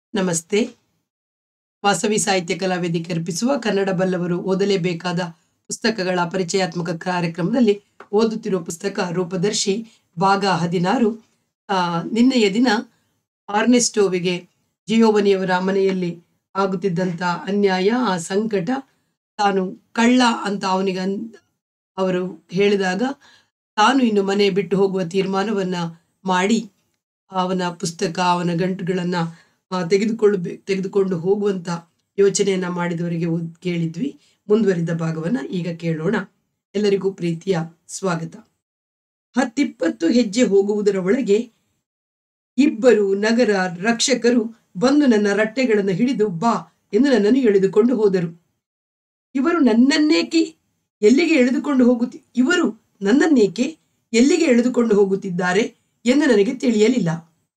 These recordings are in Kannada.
ನಮಸ್ತೆ ವಾಸವಿ ಸಾಹಿತ್ಯ ಕಲಾ ವೇದಿಕೆ ಅರ್ಪಿಸುವ ಕನ್ನಡ ಬಲ್ಲವರು ಓದಲೇಬೇಕಾದ ಪುಸ್ತಕಗಳ ಪರಿಚಯಾತ್ಮಕ ಕಾರ್ಯಕ್ರಮದಲ್ಲಿ ಓದುತ್ತಿರುವ ಪುಸ್ತಕ ರೂಪದರ್ಶಿ ಭಾಗ ಹದಿನಾರು ಆ, ನಿನ್ನೆಯ ದಿನ ಆರ್ನೆಸ್ಟೋವಿಗೆ ಜಿಯೋವನಿಯವರ ಮನೆಯಲ್ಲಿ ಆಗುತ್ತಿದ್ದಂಥ ಅನ್ಯಾಯ ಆ ಸಂಕಟ ತಾನು ಕಳ್ಳ ಅಂತ ಅವನಿಗೆ ಅನ್ ಅವರು ಹೇಳಿದಾಗ ತಾನು ಇನ್ನು ಮನೆ ಬಿಟ್ಟು ಹೋಗುವ ತೀರ್ಮಾನವನ್ನ ಮಾಡಿ ಅವನ ಪುಸ್ತಕ ಅವನ ಗಂಟುಗಳನ್ನ ಆ, ತೆಗೆದುಕೊಳ್ಳಬೇ ತೆಗೆದುಕೊಂಡು ಹೋಗುವಂತ ಯೋಚನೆಯನ್ನ ಮಾಡಿದವರಿಗೆ ಓದ್- ಕೇಳಿದ್ವಿ ಮುಂದುವರಿದ ಭಾಗವನ್ನ ಈಗ ಕೇಳೋಣ ಎಲ್ಲರಿಗೂ ಪ್ರೀತಿಯ ಸ್ವಾಗತ ಹತ್ತಿಪ್ಪತ್ತು ಹೆಜ್ಜೆ ಹೋಗುವುದರ ಒಳಗೆ ಇಬ್ಬರು ನಗರ ರಕ್ಷಕರು ಬಂದು ನನ್ನ ರಟ್ಟೆಗಳನ್ನು ಹಿಡಿದು ಬಾ ಎಂದು ನನ್ನನ್ನು ಎಳೆದುಕೊಂಡು ಹೋದರು ಇವರು ನನ್ನನ್ನೇಕೆ ಎಲ್ಲಿಗೆ ಎಳೆದುಕೊಂಡು ಹೋಗುತ್ತಿ ಇವರು ನನ್ನನ್ನೇಕೆ ಎಲ್ಲಿಗೆ ಎಳೆದುಕೊಂಡು ಹೋಗುತ್ತಿದ್ದಾರೆ ಎಂದು ನನಗೆ ತಿಳಿಯಲಿಲ್ಲ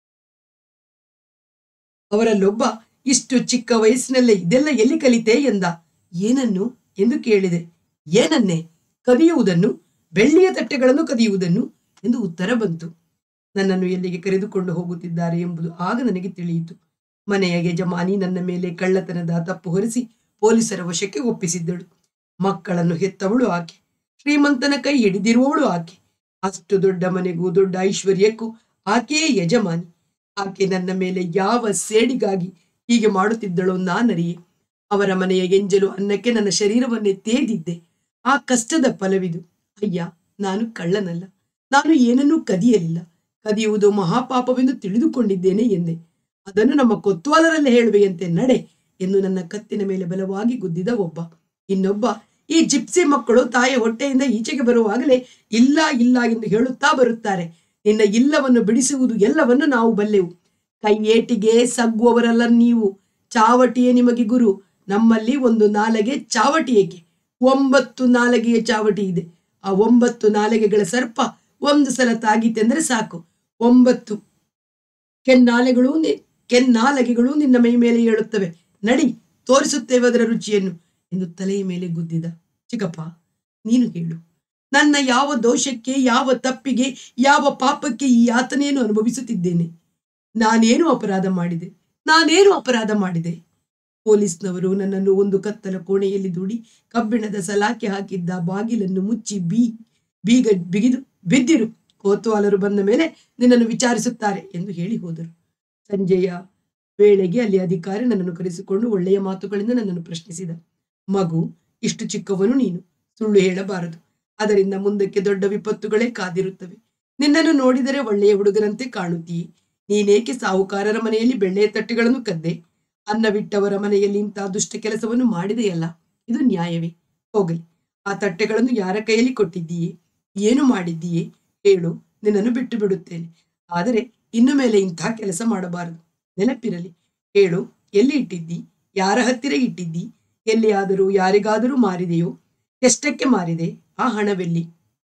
ಅವರಲ್ಲೊಬ್ಬ ಇಷ್ಟು ಚಿಕ್ಕ ವಯಸ್ಸಿನಲ್ಲೇ ಇದೆಲ್ಲ ಎಲ್ಲಿ ಕಲಿತೆ ಎಂದ ಏನನ್ನು ಎಂದು ಕೇಳಿದೆ ಏನನ್ನೇ ಕದಿಯುವುದನ್ನು ಬೆಳ್ಳಿಯ ತಟ್ಟೆಗಳನ್ನು ಕದಿಯುವುದನ್ನು ಎಂದು ಉತ್ತರ ಬಂತು ನನ್ನನ್ನು ಎಲ್ಲಿಗೆ ಕರೆದುಕೊಂಡು ಹೋಗುತ್ತಿದ್ದಾರೆ ಎಂಬುದು ಆಗ ನನಗೆ ತಿಳಿಯಿತು ಮನೆಯ ಯಜಮಾನಿ ನನ್ನ ಮೇಲೆ ಕಳ್ಳತನದ ತಪ್ಪು ಹೊರಿಸಿ ಪೊಲೀಸರ ವಶಕ್ಕೆ ಒಪ್ಪಿಸಿದ್ದಳು ಮಕ್ಕಳನ್ನು ಹೆತ್ತವಳು ಆಕೆ ಶ್ರೀಮಂತನ ಕೈ ಹಿಡಿದಿರುವವಳು ಆಕೆ ಅಷ್ಟು ದೊಡ್ಡ ಮನೆಗೂ ದೊಡ್ಡ ಐಶ್ವರ್ಯಕ್ಕೂ ಆಕೆಯೇ ಯಜಮಾನಿ ಆಕೆ ನನ್ನ ಮೇಲೆ ಯಾವ ಸೇಡಿಗಾಗಿ ಹೀಗೆ ಮಾಡುತ್ತಿದ್ದಳೋ ನಾನರಿಯೆ ಅವರ ಮನೆಯ ಎಂಜಲು ಅನ್ನಕ್ಕೆ ನನ್ನ ಶರೀರವನ್ನೇ ತೇದಿದ್ದೆ ಆ ಕಷ್ಟದ ಫಲವಿದು ಅಯ್ಯ ನಾನು ಕಳ್ಳನಲ್ಲ ನಾನು ಏನನ್ನೂ ಕದಿಯಲಿಲ್ಲ ಕದಿಯುವುದು ಮಹಾಪಾಪವೆಂದು ತಿಳಿದುಕೊಂಡಿದ್ದೇನೆ ಎಂದೆ ಅದನ್ನು ನಮ್ಮ ಕೊತ್ವಾಲರಲ್ಲೇ ಹೇಳುವೆಯಂತೆ ನಡೆ ಎಂದು ನನ್ನ ಕತ್ತಿನ ಮೇಲೆ ಬಲವಾಗಿ ಗುದ್ದಿದ ಒಬ್ಬ ಇನ್ನೊಬ್ಬ ಈ ಜಿಪ್ಸಿ ಮಕ್ಕಳು ತಾಯಿಯ ಹೊಟ್ಟೆಯಿಂದ ಈಚೆಗೆ ಬರುವಾಗಲೇ ಇಲ್ಲ ಇಲ್ಲ ಎಂದು ಹೇಳುತ್ತಾ ಬರುತ್ತಾರೆ ನಿನ್ನ ಇಲ್ಲವನ್ನು ಬಿಡಿಸುವುದು ಎಲ್ಲವನ್ನು ನಾವು ಬಲ್ಲೆವು ಕೈ ಏಟಿಗೆ ಸಗ್ಗುವವರಲ್ಲ ನೀವು ಚಾವಟಿಯೇ ನಿಮಗೆ ಗುರು ನಮ್ಮಲ್ಲಿ ಒಂದು ನಾಲಗೆ ಚಾವಟಿ ಏಕೆ ಒಂಬತ್ತು ನಾಲಗೆಯ ಚಾವಟಿ ಇದೆ ಆ ಒಂಬತ್ತು ನಾಲಗೆಗಳ ಸರ್ಪ ಒಂದು ಸಲ ತಾಗಿತೆಂದರೆ ಸಾಕು ಒಂಬತ್ತು ಕೆನ್ನಾಲೆಗಳು ನಿ- ಕೆನ್ನಾಲಗೆಗಳು ನಿನ್ನ ಮೈ ಮೇಲೆ ಏಳುತ್ತವೆ ನಡಿ ತೋರಿಸುತ್ತೇವೆ ಅದರ ರುಚಿಯನ್ನು ಎಂದು ತಲೆಯ ಮೇಲೆ ಗುದ್ದಿದ ಚಿಕ್ಕಪ್ಪ ನೀನು ಹೇಳು ನನ್ನ ಯಾವ ದೋಷಕ್ಕೆ ಯಾವ ತಪ್ಪಿಗೆ ಯಾವ ಪಾಪಕ್ಕೆ ಈ ಯಾತನೆಯನ್ನು ಅನುಭವಿಸುತ್ತಿದ್ದೇನೆ ನಾನೇನು ಅಪರಾಧ ಮಾಡಿದೆ ನಾನೇನು ಅಪರಾಧ ಮಾಡಿದೆ ಪೊಲೀಸ್ನವರು ನನ್ನನ್ನು ಒಂದು ಕತ್ತಲ ಕೋಣೆಯಲ್ಲಿ ದೂಡಿ ಕಬ್ಬಿಣದ ಸಲಾಕೆ ಹಾಕಿದ್ದ ಬಾಗಿಲನ್ನು ಮುಚ್ಚಿ ಬೀ ಬೀಗ ಬಿಗಿದು ಬಿದ್ದಿರು ಕೋತ್ವಾಲರು ಬಂದ ಮೇಲೆ ನಿನ್ನನ್ನು ವಿಚಾರಿಸುತ್ತಾರೆ ಎಂದು ಹೇಳಿ ಹೋದರು ಸಂಜೆಯ ವೇಳೆಗೆ ಅಲ್ಲಿ ಅಧಿಕಾರಿ ನನ್ನನ್ನು ಕರೆಸಿಕೊಂಡು ಒಳ್ಳೆಯ ಮಾತುಗಳಿಂದ ನನ್ನನ್ನು ಪ್ರಶ್ನಿಸಿದ ಮಗು ಇಷ್ಟು ಚಿಕ್ಕವನು ನೀನು ಸುಳ್ಳು ಹೇಳಬಾರದು ಅದರಿಂದ ಮುಂದಕ್ಕೆ ದೊಡ್ಡ ವಿಪತ್ತುಗಳೇ ಕಾದಿರುತ್ತವೆ ನಿನ್ನನ್ನು ನೋಡಿದರೆ ಒಳ್ಳೆಯ ಹುಡುಗರಂತೆ ಕಾಣುತ್ತೀಯೇ ನೀನೇಕೆ ಸಾಹುಕಾರರ ಮನೆಯಲ್ಲಿ ಬೆಳ್ಳೆಯ ತಟ್ಟೆಗಳನ್ನು ಕದ್ದೆ ಅನ್ನವಿಟ್ಟವರ ಮನೆಯಲ್ಲಿ ಇಂತಹ ದುಷ್ಟ ಕೆಲಸವನ್ನು ಮಾಡಿದೆಯಲ್ಲ ಇದು ನ್ಯಾಯವೇ ಹೋಗಲಿ ಆ ತಟ್ಟೆಗಳನ್ನು ಯಾರ ಕೈಯಲ್ಲಿ ಕೊಟ್ಟಿದ್ದೀಯೇ ಏನು ಮಾಡಿದ್ದೀಯೇ ಹೇಳು ನಿನ್ನನ್ನು ಬಿಟ್ಟು ಬಿಡುತ್ತೇನೆ ಆದರೆ ಇನ್ನು ಮೇಲೆ ಇಂತಹ ಕೆಲಸ ಮಾಡಬಾರದು ನೆನಪಿರಲಿ ಹೇಳು ಎಲ್ಲಿ ಇಟ್ಟಿದ್ದಿ ಯಾರ ಹತ್ತಿರ ಇಟ್ಟಿದ್ದಿ ಎಲ್ಲಿಯಾದರೂ ಯಾರಿಗಾದರೂ ಮಾರಿದೆಯೋ ಎಷ್ಟಕ್ಕೆ ಮಾರಿದೆ ಆ ಹಣವೆಲ್ಲಿ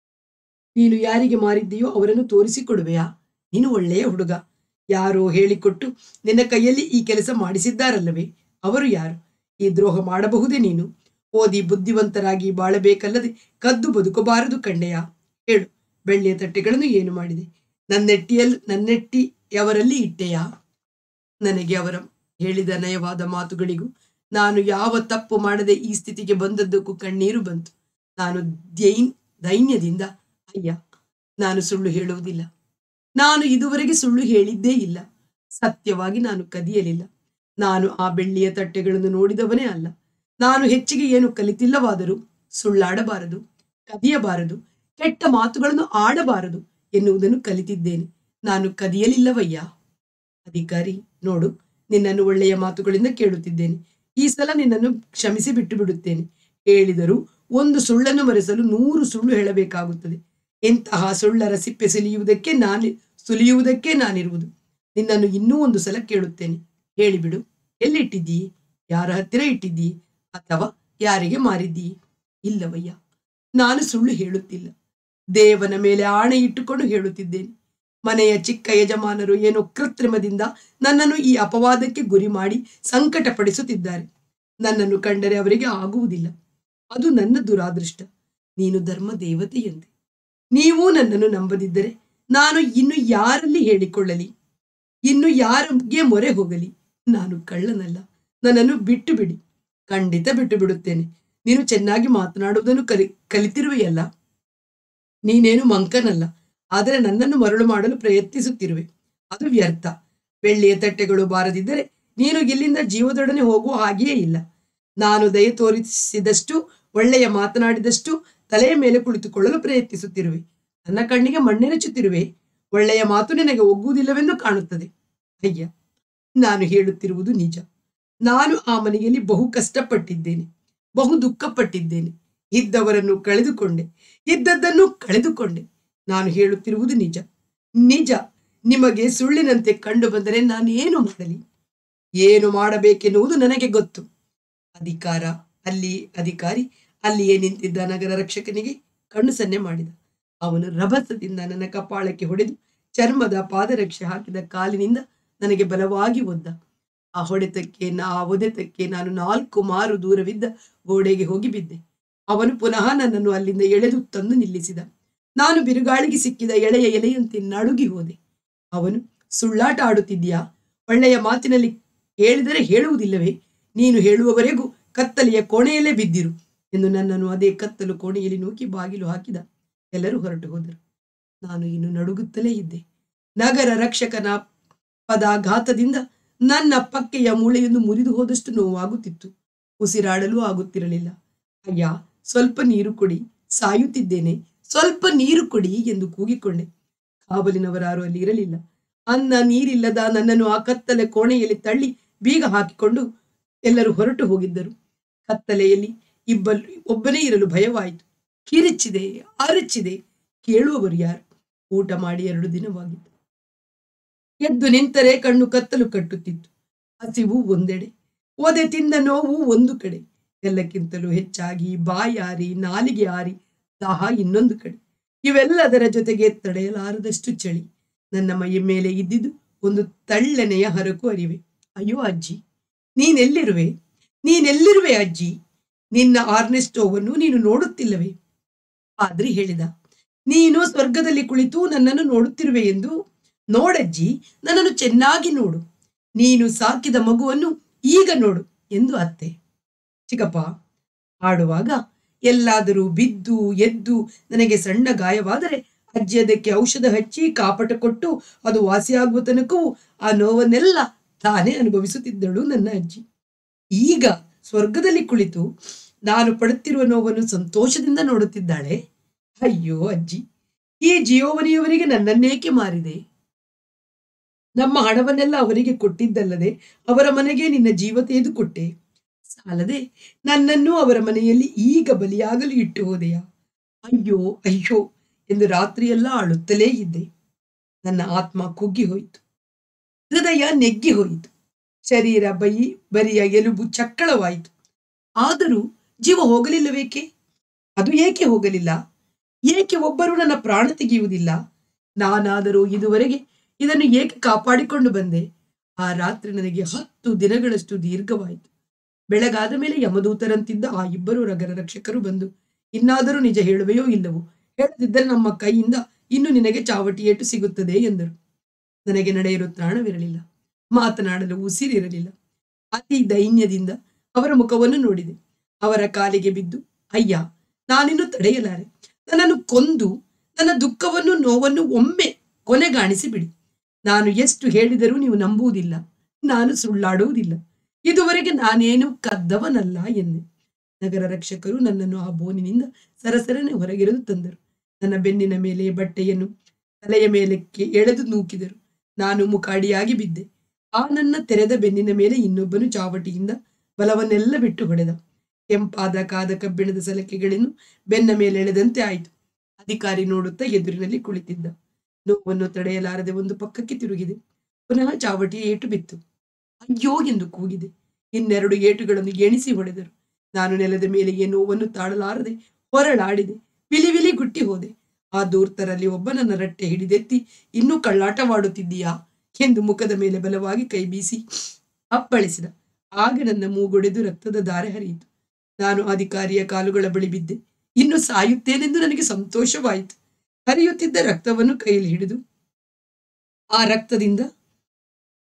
ನೀನು ಯಾರಿಗೆ ಮಾರಿದ್ದೀಯೋ ಅವರನ್ನು ತೋರಿಸಿಕೊಡುವೆಯಾ ನೀನು ಒಳ್ಳೆಯ ಹುಡುಗ ಯಾರೋ ಹೇಳಿಕೊಟ್ಟು ನಿನ್ನ ಕೈಯಲ್ಲಿ ಈ ಕೆಲಸ ಮಾಡಿಸಿದ್ದಾರಲ್ಲವೇ ಅವರು ಯಾರು ಈ ದ್ರೋಹ ಮಾಡಬಹುದೇ ನೀನು ಓದಿ ಬುದ್ಧಿವಂತರಾಗಿ ಬಾಳಬೇಕಲ್ಲದೆ ಕದ್ದು ಬದುಕಬಾರದು ಕಣ್ಣೆಯ ಹೇಳು ಬೆಳ್ಳಿಯ ತಟ್ಟೆಗಳನ್ನು ಏನು ಮಾಡಿದೆ ನನ್ನೆಟ್ಟಿಯಲ್ಲಿ ನನ್ನೆಟ್ಟಿಯವರಲ್ಲಿ ಇಟ್ಟೆಯಾ ನನಗೆ ಅವರ ಹೇಳಿದ ನಯವಾದ ಮಾತುಗಳಿಗೂ ನಾನು ಯಾವ ತಪ್ಪು ಮಾಡದೆ ಈ ಸ್ಥಿತಿಗೆ ಬಂದದ್ದಕ್ಕೂ ಕಣ್ಣೀರು ಬಂತು ನಾನು ದೈನ್ ದೈನ್ಯದಿಂದ ಅಯ್ಯ ನಾನು ಸುಳ್ಳು ಹೇಳುವುದಿಲ್ಲ ನಾನು ಇದುವರೆಗೆ ಸುಳ್ಳು ಹೇಳಿದ್ದೇ ಇಲ್ಲ ಸತ್ಯವಾಗಿ ನಾನು ಕದಿಯಲಿಲ್ಲ ನಾನು ಆ ಬೆಳ್ಳಿಯ ತಟ್ಟೆಗಳನ್ನು ನೋಡಿದವನೇ ಅಲ್ಲ ನಾನು ಹೆಚ್ಚಿಗೆ ಏನು ಕಲಿತಿಲ್ಲವಾದರೂ ಸುಳ್ಳಾಡಬಾರದು ಕದಿಯಬಾರದು ಕೆಟ್ಟ ಮಾತುಗಳನ್ನು ಆಡಬಾರದು ಎನ್ನುವುದನ್ನು ಕಲಿತಿದ್ದೇನೆ ನಾನು ಕದಿಯಲಿಲ್ಲವಯ್ಯ ಅಧಿಕಾರಿ ನೋಡು ನಿನ್ನನ್ನು ಒಳ್ಳೆಯ ಮಾತುಗಳಿಂದ ಕೇಳುತ್ತಿದ್ದೇನೆ ಈ ಸಲ ನಿನ್ನನ್ನು ಕ್ಷಮಿಸಿ ಬಿಟ್ಟು ಬಿಡುತ್ತೇನೆ ಹೇಳಿದರೂ ಒಂದು ಸುಳ್ಳನ್ನು ಮರೆಸಲು ನೂರು ಸುಳ್ಳು ಹೇಳಬೇಕಾಗುತ್ತದೆ ಇಂತಹ ಸುಳ್ಳರ ಸಿಪ್ಪೆ ಸುಲಿಯುವುದಕ್ಕೆ ನಾನು ಸುಲಿಯುವುದಕ್ಕೆ ನಾನಿರುವುದು ನಿನ್ನನ್ನು ಇನ್ನೂ ಒಂದು ಸಲ ಕೇಳುತ್ತೇನೆ ಹೇಳಿಬಿಡು ಎಲ್ಲಿಟ್ಟಿದ್ದೀಯೇ ಯಾರ ಹತ್ತಿರ ಇಟ್ಟಿದ್ದೀಯೇ ಅಥವಾ ಯಾರಿಗೆ ಮಾರಿದ್ದೀಯೇ ಇಲ್ಲವಯ್ಯ ನಾನು ಸುಳ್ಳು ಹೇಳುತ್ತಿಲ್ಲ ದೇವನ ಮೇಲೆ ಆಣೆ ಇಟ್ಟುಕೊಂಡು ಹೇಳುತ್ತಿದ್ದೇನೆ ಮನೆಯ ಚಿಕ್ಕ ಯಜಮಾನರು ಏನೋ ಕೃತ್ರಿಮದಿಂದ ನನ್ನನ್ನು ಈ ಅಪವಾದಕ್ಕೆ ಗುರಿ ಮಾಡಿ ಸಂಕಟ ಪಡಿಸುತ್ತಿದ್ದಾರೆ ನನ್ನನ್ನು ಕಂಡರೆ ಅವರಿಗೆ ಆಗುವುದಿಲ್ಲ ಅದು ನನ್ನ ದುರಾದೃಷ್ಟ ನೀನು ಧರ್ಮ ದೇವತೆಯಂತೆ ನೀವು ನನ್ನನ್ನು ನಂಬದಿದ್ದರೆ ನಾನು ಇನ್ನು ಯಾರಲ್ಲಿ ಹೇಳಿಕೊಳ್ಳಲಿ ಇನ್ನು ಯಾರಿಗೆ ಮೊರೆ ಹೋಗಲಿ ನಾನು ಕಳ್ಳನಲ್ಲ ನನ್ನನ್ನು ಬಿಟ್ಟು ಬಿಡಿ ಖಂಡಿತ ಬಿಟ್ಟು ಬಿಡುತ್ತೇನೆ ನೀನು ಚೆನ್ನಾಗಿ ಮಾತನಾಡುವುದನ್ನು ಕಲಿ ಕಲಿತಿರುವೆಯಲ್ಲ ನೀನೇನು ಮಂಕನಲ್ಲ ಆದರೆ ನನ್ನನ್ನು ಮರಳು ಮಾಡಲು ಪ್ರಯತ್ನಿಸುತ್ತಿರುವೆ ಅದು ವ್ಯರ್ಥ ಬೆಳ್ಳಿಯ ತಟ್ಟೆಗಳು ಬಾರದಿದ್ದರೆ ನೀನು ಇಲ್ಲಿಂದ ಜೀವದೊಡನೆ ಹೋಗುವ ಹಾಗೆಯೇ ಇಲ್ಲ ನಾನು ದಯ ತೋರಿಸಿದಷ್ಟು ಒಳ್ಳೆಯ ಮಾತನಾಡಿದಷ್ಟು ತಲೆಯ ಮೇಲೆ ಕುಳಿತುಕೊಳ್ಳಲು ಪ್ರಯತ್ನಿಸುತ್ತಿರುವೆ ನನ್ನ ಕಣ್ಣಿಗೆ ಮಣ್ಣೆರಚುತ್ತಿರುವೆ ಒಳ್ಳೆಯ ಮಾತು ನಿನಗೆ ಒಗ್ಗುವುದಿಲ್ಲವೆಂದು ಕಾಣುತ್ತದೆ ಅಯ್ಯ ನಾನು ಹೇಳುತ್ತಿರುವುದು ನಿಜ ನಾನು ಆ ಮನೆಯಲ್ಲಿ ಬಹು ಕಷ್ಟಪಟ್ಟಿದ್ದೇನೆ ಬಹು ದುಃಖಪಟ್ಟಿದ್ದೇನೆ ಇದ್ದವರನ್ನು ಕಳೆದುಕೊಂಡೆ ಇದ್ದದ್ದನ್ನು ಕಳೆದುಕೊಂಡೆ ನಾನು ಹೇಳುತ್ತಿರುವುದು ನಿಜ ನಿಜ ನಿಮಗೆ ಸುಳ್ಳಿನಂತೆ ಕಂಡು ಬಂದರೆ ನಾನು ಏನು ಮಾಡಲಿ ಏನು ಮಾಡಬೇಕೆನ್ನುವುದು ನನಗೆ ಗೊತ್ತು ಅಧಿಕಾರ ಅಲ್ಲಿ ಅಧಿಕಾರಿ ಅಲ್ಲಿಯೇ ನಿಂತಿದ್ದ ನಗರ ರಕ್ಷಕನಿಗೆ ಕಣ್ಣು ಸನ್ನೆ ಮಾಡಿದ ಅವನು ರಭಸದಿಂದ ನನ್ನ ಕಪಾಳಕ್ಕೆ ಹೊಡೆದು ಚರ್ಮದ ಪಾದರಕ್ಷೆ ಹಾಕಿದ ಕಾಲಿನಿಂದ ನನಗೆ ಬಲವಾಗಿ ಒದ್ದ ಆ ಹೊಡೆತಕ್ಕೆ ನಾ ಆ ಒದೆತಕ್ಕೆ ನಾನು ನಾಲ್ಕು ಮಾರು ದೂರವಿದ್ದ ಗೋಡೆಗೆ ಹೋಗಿ ಬಿದ್ದೆ ಅವನು ಪುನಃ ನನ್ನನ್ನು ಅಲ್ಲಿಂದ ಎಳೆದು ತಂದು ನಿಲ್ಲಿಸಿದ ನಾನು ಬಿರುಗಾಳಿಗೆ ಸಿಕ್ಕಿದ ಎಳೆಯ ಎಲೆಯಂತೆ ನಡುಗಿ ಹೋದೆ ಅವನು ಸುಳ್ಳಾಟ ಆಡುತ್ತಿದ್ಯಾ ಒಳ್ಳೆಯ ಮಾತಿನಲ್ಲಿ ಹೇಳಿದರೆ ಹೇಳುವುದಿಲ್ಲವೇ ನೀನು ಹೇಳುವವರೆಗೂ ಕತ್ತಲೆಯ ಕೋಣೆಯಲ್ಲೇ ಬಿದ್ದಿರು ಎಂದು ನನ್ನನ್ನು ಅದೇ ಕತ್ತಲು ಕೋಣೆಯಲ್ಲಿ ನೂಕಿ ಬಾಗಿಲು ಹಾಕಿದ ಎಲ್ಲರೂ ಹೊರಟು ಹೋದರು ನಾನು ಇನ್ನು ನಡುಗುತ್ತಲೇ ಇದ್ದೆ ನಗರ ರಕ್ಷಕನ ಪದಾಘಾತದಿಂದ ನನ್ನ ಪಕ್ಕೆಯ ಮೂಳೆಯೊಂದು ಮುರಿದು ಹೋದಷ್ಟು ನೋವಾಗುತ್ತಿತ್ತು ಉಸಿರಾಡಲು ಆಗುತ್ತಿರಲಿಲ್ಲ ಅಯ್ಯ ಸ್ವಲ್ಪ ನೀರು ಕೊಡಿ ಸಾಯುತ್ತಿದ್ದೇನೆ ಸ್ವಲ್ಪ ನೀರು ಕೊಡಿ ಎಂದು ಕೂಗಿಕೊಂಡೆ ಕಾವಲಿನವರಾರು ಅಲ್ಲಿ ಇರಲಿಲ್ಲ ಅನ್ನ ನೀರಿಲ್ಲದ ನನ್ನನ್ನು ಆ ಕತ್ತಲೆ ಕೋಣೆಯಲ್ಲಿ ತಳ್ಳಿ ಬೀಗ ಹಾಕಿಕೊಂಡು ಎಲ್ಲರೂ ಹೊರಟು ಹೋಗಿದ್ದರು ಕತ್ತಲೆಯಲ್ಲಿ ಇಬ್ಬರು ಒಬ್ಬನೇ ಇರಲು ಭಯವಾಯಿತು ಕಿರಿಚಿದೆ ಅರಚಿದೆ ಕೇಳುವವರು ಯಾರು ಊಟ ಮಾಡಿ ಎರಡು ದಿನವಾಗಿತ್ತು ಎದ್ದು ನಿಂತರೆ ಕಣ್ಣು ಕತ್ತಲು ಕಟ್ಟುತ್ತಿತ್ತು ಹಸಿವು ಒಂದೆಡೆ ಒದೆ ತಿಂದ ನೋವು ಒಂದು ಕಡೆ ಎಲ್ಲಕ್ಕಿಂತಲೂ ಹೆಚ್ಚಾಗಿ ಬಾಯಾರಿ ನಾಲಿಗೆ ಆರಿ ದಾಹ ಇನ್ನೊಂದು ಕಡೆ ಇವೆಲ್ಲದರ ಜೊತೆಗೆ ತಡೆಯಲಾರದಷ್ಟು ಚಳಿ ನನ್ನ ಮೈಯ ಮೇಲೆ ಇದ್ದಿದ್ದು ಒಂದು ತಳ್ಳನೆಯ ಹರಕು ಅರಿವೆ ಅಯ್ಯೋ ಅಜ್ಜಿ ನೀನೆಲ್ಲಿರುವೆ ನೀನೆಲ್ಲಿರುವೆ ಅಜ್ಜಿ ನಿನ್ನ ಆರ್ನೆಸ್ಟೋವನ್ನು ನೀನು ನೋಡುತ್ತಿಲ್ಲವೇ ಪಾದ್ರಿ ಹೇಳಿದ ನೀನು ಸ್ವರ್ಗದಲ್ಲಿ ಕುಳಿತು ನನ್ನನ್ನು ನೋಡುತ್ತಿರುವೆ ಎಂದು ನೋಡಜ್ಜಿ ನನ್ನನ್ನು ಚೆನ್ನಾಗಿ ನೋಡು ನೀನು ಸಾಕಿದ ಮಗುವನ್ನು ಈಗ ನೋಡು ಎಂದು ಅತ್ತೆ ಚಿಕ್ಕಪ್ಪ ಆಡುವಾಗ ಎಲ್ಲಾದರೂ ಬಿದ್ದು ಎದ್ದು ನನಗೆ ಸಣ್ಣ ಗಾಯವಾದರೆ ಅಜ್ಜಿ ಅದಕ್ಕೆ ಔಷಧ ಹಚ್ಚಿ ಕಾಪಟ ಕೊಟ್ಟು ಅದು ವಾಸಿಯಾಗುವ ತನಕವೂ ಆ ನೋವನ್ನೆಲ್ಲ ತಾನೇ ಅನುಭವಿಸುತ್ತಿದ್ದಳು ನನ್ನ ಅಜ್ಜಿ ಈಗ ಸ್ವರ್ಗದಲ್ಲಿ ಕುಳಿತು ನಾನು ಪಡುತ್ತಿರುವ ನೋವನ್ನು ಸಂತೋಷದಿಂದ ನೋಡುತ್ತಿದ್ದಾಳೆ ಅಯ್ಯೋ ಅಜ್ಜಿ ಈ ಜಿಯೋವನಿಯವರಿಗೆ ನನ್ನನ್ನೇಕೆ ಮಾರಿದೆ ನಮ್ಮ ಹಣವನ್ನೆಲ್ಲ ಅವರಿಗೆ ಕೊಟ್ಟಿದ್ದಲ್ಲದೆ ಅವರ ಮನೆಗೆ ನಿನ್ನ ಜೀವ ತೆಗೆದುಕೊಟ್ಟೆ ಸಾಲದೆ ನನ್ನನ್ನು ಅವರ ಮನೆಯಲ್ಲಿ ಈಗ ಬಲಿಯಾಗಲು ಇಟ್ಟು ಹೋದೆಯಾ ಅಯ್ಯೋ ಅಯ್ಯೋ ಎಂದು ರಾತ್ರಿಯೆಲ್ಲ ಅಳುತ್ತಲೇ ಇದ್ದೆ ನನ್ನ ಆತ್ಮ ಕುಗ್ಗಿ ಹೋಯಿತು ಹೃದಯ ನೆಗ್ಗಿ ಹೋಯಿತು ಶರೀರ ಬೈ ಬರಿಯ ಎಲುಬು ಚಕ್ಕಳವಾಯಿತು ಆದರೂ ಜೀವ ಹೋಗಲಿಲ್ಲವೇಕೆ ಅದು ಏಕೆ ಹೋಗಲಿಲ್ಲ ಏಕೆ ಒಬ್ಬರು ನನ್ನ ಪ್ರಾಣ ತೆಗೆಯುವುದಿಲ್ಲ ನಾನಾದರೂ ಇದುವರೆಗೆ ಇದನ್ನು ಏಕೆ ಕಾಪಾಡಿಕೊಂಡು ಬಂದೆ ಆ ರಾತ್ರಿ ನನಗೆ ಹತ್ತು ದಿನಗಳಷ್ಟು ದೀರ್ಘವಾಯಿತು ಬೆಳಗಾದ ಮೇಲೆ ಯಮದೂತರಂತಿದ್ದ ಆ ಇಬ್ಬರು ರಗರ ರಕ್ಷಕರು ಬಂದು ಇನ್ನಾದರೂ ನಿಜ ಹೇಳುವೆಯೋ ಇಲ್ಲವೋ ಹೇಳದಿದ್ದರೆ ನಮ್ಮ ಕೈಯಿಂದ ಇನ್ನು ನಿನಗೆ ಚಾವಟಿ ಏಟು ಸಿಗುತ್ತದೆ ಎಂದರು ನನಗೆ ನಡೆಯಲು ತ್ರಾಣವಿರಲಿಲ್ಲ ಮಾತನಾಡಲು ಉಸಿರಿರಲಿಲ್ಲ ಅತಿ ದೈನ್ಯದಿಂದ ಅವರ ಮುಖವನ್ನು ನೋಡಿದೆ ಅವರ ಕಾಲಿಗೆ ಬಿದ್ದು ಅಯ್ಯ ನಾನಿನ್ನು ತಡೆಯಲಾರೆ ನನ್ನನ್ನು ಕೊಂದು ನನ್ನ ದುಃಖವನ್ನು ನೋವನ್ನು ಒಮ್ಮೆ ಕೊನೆಗಾಣಿಸಿ ಬಿಡಿ ನಾನು ಎಷ್ಟು ಹೇಳಿದರೂ ನೀವು ನಂಬುವುದಿಲ್ಲ ನಾನು ಸುಳ್ಳಾಡುವುದಿಲ್ಲ ಇದುವರೆಗೆ ನಾನೇನು ಕದ್ದವನಲ್ಲ ಎಂದೆ ನಗರ ರಕ್ಷಕರು ನನ್ನನ್ನು ಆ ಬೋನಿನಿಂದ ಸರಸರನೆ ಹೊರಗೆರೆದು ತಂದರು ನನ್ನ ಬೆನ್ನಿನ ಮೇಲೆ ಬಟ್ಟೆಯನ್ನು ತಲೆಯ ಮೇಲಕ್ಕೆ ಎಳೆದು ನೂಕಿದರು ನಾನು ಮುಖಾಡಿಯಾಗಿ ಬಿದ್ದೆ ಆ ನನ್ನ ತೆರೆದ ಬೆನ್ನಿನ ಮೇಲೆ ಇನ್ನೊಬ್ಬನು ಚಾವಟಿಯಿಂದ ಬಲವನ್ನೆಲ್ಲ ಬಿಟ್ಟು ಹೊಡೆದ ಕೆಂಪಾದ ಕಾದ ಕಬ್ಬಿಣದ ಸಲಕೆಗಳನ್ನು ಬೆನ್ನ ಮೇಲೆ ಎಳೆದಂತೆ ಆಯಿತು ಅಧಿಕಾರಿ ನೋಡುತ್ತಾ ಎದುರಿನಲ್ಲಿ ಕುಳಿತಿದ್ದ ನೋವನ್ನು ತಡೆಯಲಾರದೆ ಒಂದು ಪಕ್ಕಕ್ಕೆ ತಿರುಗಿದೆ ಪುನಃ ಚಾವಟಿಯ ಏಟು ಬಿತ್ತು ಅಯ್ಯೋ ಎಂದು ಕೂಗಿದೆ ಇನ್ನೆರಡು ಏಟುಗಳನ್ನು ಎಣಿಸಿ ಹೊಡೆದರು ನಾನು ನೆಲದ ಮೇಲೆಯೇ ನೋವನ್ನು ತಾಳಲಾರದೆ ಹೊರಳಾಡಿದೆ ವಿಲಿ ವಿಲಿ ಗುಟ್ಟಿ ಹೋದೆ ಆ ದೂರ್ತರಲ್ಲಿ ಒಬ್ಬ ನನ್ನ ರಟ್ಟೆ ಹಿಡಿದೆತ್ತಿ ಇನ್ನೂ ಕಳ್ಳಾಟವಾಡುತ್ತಿದ್ದೀಯಾ ಎಂದು ಮುಖದ ಮೇಲೆ ಬಲವಾಗಿ ಕೈ ಬೀಸಿ ಅಪ್ಪಳಿಸಿದ ಆಗ ನನ್ನ ಮೂಗೊಡೆದು ರಕ್ತದ ಧಾರೆ ಹರಿಯಿತು ನಾನು ಅಧಿಕಾರಿಯ ಕಾಲುಗಳ ಬಳಿ ಬಿದ್ದೆ ಇನ್ನು ಸಾಯುತ್ತೇನೆಂದು ನನಗೆ ಸಂತೋಷವಾಯಿತು ಹರಿಯುತ್ತಿದ್ದ ರಕ್ತವನ್ನು ಕೈಯಲ್ಲಿ ಹಿಡಿದು ಆ ರಕ್ತದಿಂದ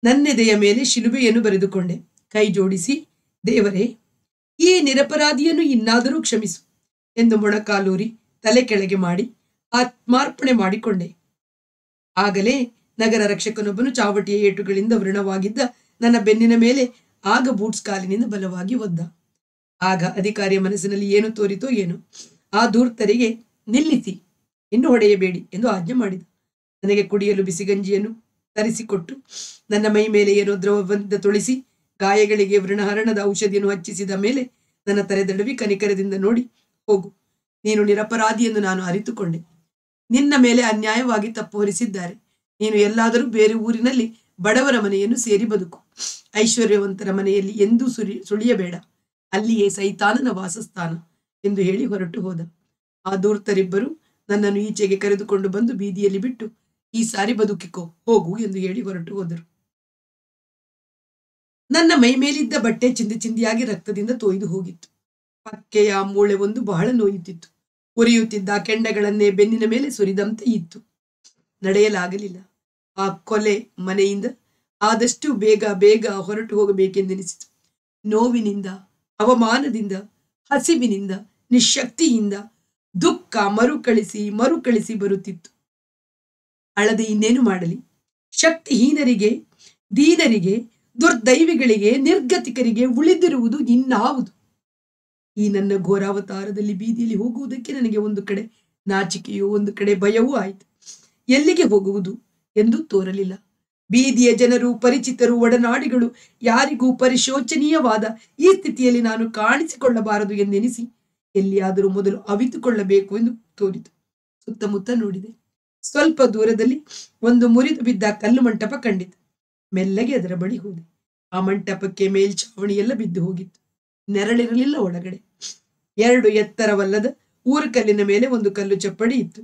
ನನ್ನೆದೆಯ ಮೇಲೆ ಶಿಲುಬೆಯನ್ನು ಬರೆದುಕೊಂಡೆ ಕೈ ಜೋಡಿಸಿ ದೇವರೇ ಈ ನಿರಪರಾಧಿಯನ್ನು ಇನ್ನಾದರೂ ಕ್ಷಮಿಸು ಎಂದು ಮೊಣಕಾಲೂರಿ ತಲೆ ಕೆಳಗೆ ಮಾಡಿ ಆತ್ಮಾರ್ಪಣೆ ಮಾಡಿಕೊಂಡೆ ಆಗಲೇ ನಗರ ರಕ್ಷಕನೊಬ್ಬನು ಚಾವಟಿಯ ಏಟುಗಳಿಂದ ವೃಣವಾಗಿದ್ದ ನನ್ನ ಬೆನ್ನಿನ ಮೇಲೆ ಆಗ ಬೂಟ್ಸ್ ಕಾಲಿನಿಂದ ಬಲವಾಗಿ ಒದ್ದ ಆಗ ಅಧಿಕಾರಿಯ ಮನಸ್ಸಿನಲ್ಲಿ ಏನು ತೋರಿತೋ ಏನು ಆ ಧೂರ್ತರಿಗೆ ನಿಲ್ಲಿಸಿ ಇನ್ನು ಹೊಡೆಯಬೇಡಿ ಎಂದು ಆಜ್ಞೆ ಮಾಡಿದ ನನಗೆ ಕುಡಿಯಲು ಬಿಸಿಗಂಜಿಯನ್ನು ತರಿಸಿಕೊಟ್ಟು ನನ್ನ ಮೈ ಮೇಲೆ ಏನೋ ದ್ರವದಿಂದ ತೊಳಿಸಿ ಗಾಯಗಳಿಗೆ ವೃಣಹರಣದ ಔಷಧಿಯನ್ನು ಹಚ್ಚಿಸಿದ ಮೇಲೆ ನನ್ನ ತಲೆದಡವಿ ಕನಿಕರದಿಂದ ನೋಡಿ ಹೋಗು ನೀನು ನಿರಪರಾಧಿ ಎಂದು ನಾನು ಅರಿತುಕೊಂಡೆ ನಿನ್ನ ಮೇಲೆ ಅನ್ಯಾಯವಾಗಿ ತಪ್ಪು ಹೊರಿಸಿದ್ದಾರೆ ನೀನು ಎಲ್ಲಾದರೂ ಬೇರೆ ಊರಿನಲ್ಲಿ ಬಡವರ ಮನೆಯನ್ನು ಸೇರಿ ಬದುಕು ಐಶ್ವರ್ಯವಂತರ ಮನೆಯಲ್ಲಿ ಎಂದೂ ಸುರಿ ಸುಳಿಯಬೇಡ ಅಲ್ಲಿಯೇ ಸೈತಾನನ ವಾಸಸ್ಥಾನ ಎಂದು ಹೇಳಿ ಹೊರಟು ಹೋದ ಆ ದೂರ್ತರಿಬ್ಬರು ನನ್ನನ್ನು ಈಚೆಗೆ ಕರೆದುಕೊಂಡು ಬಂದು ಬೀದಿಯಲ್ಲಿ ಬಿಟ್ಟು ಈ ಸಾರಿ ಬದುಕಿಕೋ ಹೋಗು ಎಂದು ಹೇಳಿ ಹೊರಟು ಹೋದರು ನನ್ನ ಮೈ ಮೇಲಿದ್ದ ಬಟ್ಟೆ ಚಿಂದಿ ಚಿಂದಿಯಾಗಿ ರಕ್ತದಿಂದ ತೊಯ್ದು ಹೋಗಿತ್ತು ಪಕ್ಕೆಯ ಮೂಳೆ ಒಂದು ಬಹಳ ನೋಯುತ್ತಿತ್ತು ಉರಿಯುತ್ತಿದ್ದ ಕೆಂಡಗಳನ್ನೇ ಬೆನ್ನಿನ ಮೇಲೆ ಸುರಿದಂತೆ ಇತ್ತು ನಡೆಯಲಾಗಲಿಲ್ಲ ಆ ಕೊಲೆ ಮನೆಯಿಂದ ಆದಷ್ಟು ಬೇಗ ಬೇಗ ಹೊರಟು ಹೋಗಬೇಕೆಂದೆನಿಸಿತು ನೋವಿನಿಂದ ಅವಮಾನದಿಂದ ಹಸಿವಿನಿಂದ ನಿಶಕ್ತಿಯಿಂದ ದುಃಖ ಮರುಕಳಿಸಿ ಮರುಕಳಿಸಿ ಬರುತ್ತಿತ್ತು ಅಳದೆ ಇನ್ನೇನು ಮಾಡಲಿ ಶಕ್ತಿಹೀನರಿಗೆ ದೀನರಿಗೆ ದುರ್ದೈವಿಗಳಿಗೆ ನಿರ್ಗತಿಕರಿಗೆ ಉಳಿದಿರುವುದು ಇನ್ನಾವುದು ಈ ನನ್ನ ಘೋರಾವತಾರದಲ್ಲಿ ಬೀದಿಯಲ್ಲಿ ಹೋಗುವುದಕ್ಕೆ ನನಗೆ ಒಂದು ಕಡೆ ನಾಚಿಕೆಯೋ ಒಂದು ಕಡೆ ಭಯವೂ ಆಯಿತು ಎಲ್ಲಿಗೆ ಹೋಗುವುದು ಎಂದು ತೋರಲಿಲ್ಲ ಬೀದಿಯ ಜನರು ಪರಿಚಿತರು ಒಡನಾಡಿಗಳು ಯಾರಿಗೂ ಪರಿಶೋಚನೀಯವಾದ ಈ ಸ್ಥಿತಿಯಲ್ಲಿ ನಾನು ಕಾಣಿಸಿಕೊಳ್ಳಬಾರದು ಎಂದೆನಿಸಿ ಎಲ್ಲಿಯಾದರೂ ಮೊದಲು ಅವಿತುಕೊಳ್ಳಬೇಕು ಎಂದು ತೋರಿತು ಸುತ್ತಮುತ್ತ ನೋಡಿದೆ ಸ್ವಲ್ಪ ದೂರದಲ್ಲಿ ಒಂದು ಮುರಿದು ಬಿದ್ದ ಕಲ್ಲು ಮಂಟಪ ಕಂಡಿತು ಮೆಲ್ಲಗೆ ಅದರ ಬಳಿ ಹೋದೆ ಆ ಮಂಟಪಕ್ಕೆ ಮೇಲ್ಛಾವಣಿ ಎಲ್ಲ ಬಿದ್ದು ಹೋಗಿತ್ತು ನೆರಳಿರಲಿಲ್ಲ ಒಳಗಡೆ ಎರಡು ಎತ್ತರವಲ್ಲದ ಊರು ಕಲ್ಲಿನ ಮೇಲೆ ಒಂದು ಕಲ್ಲು ಚಪ್ಪಡಿ ಇತ್ತು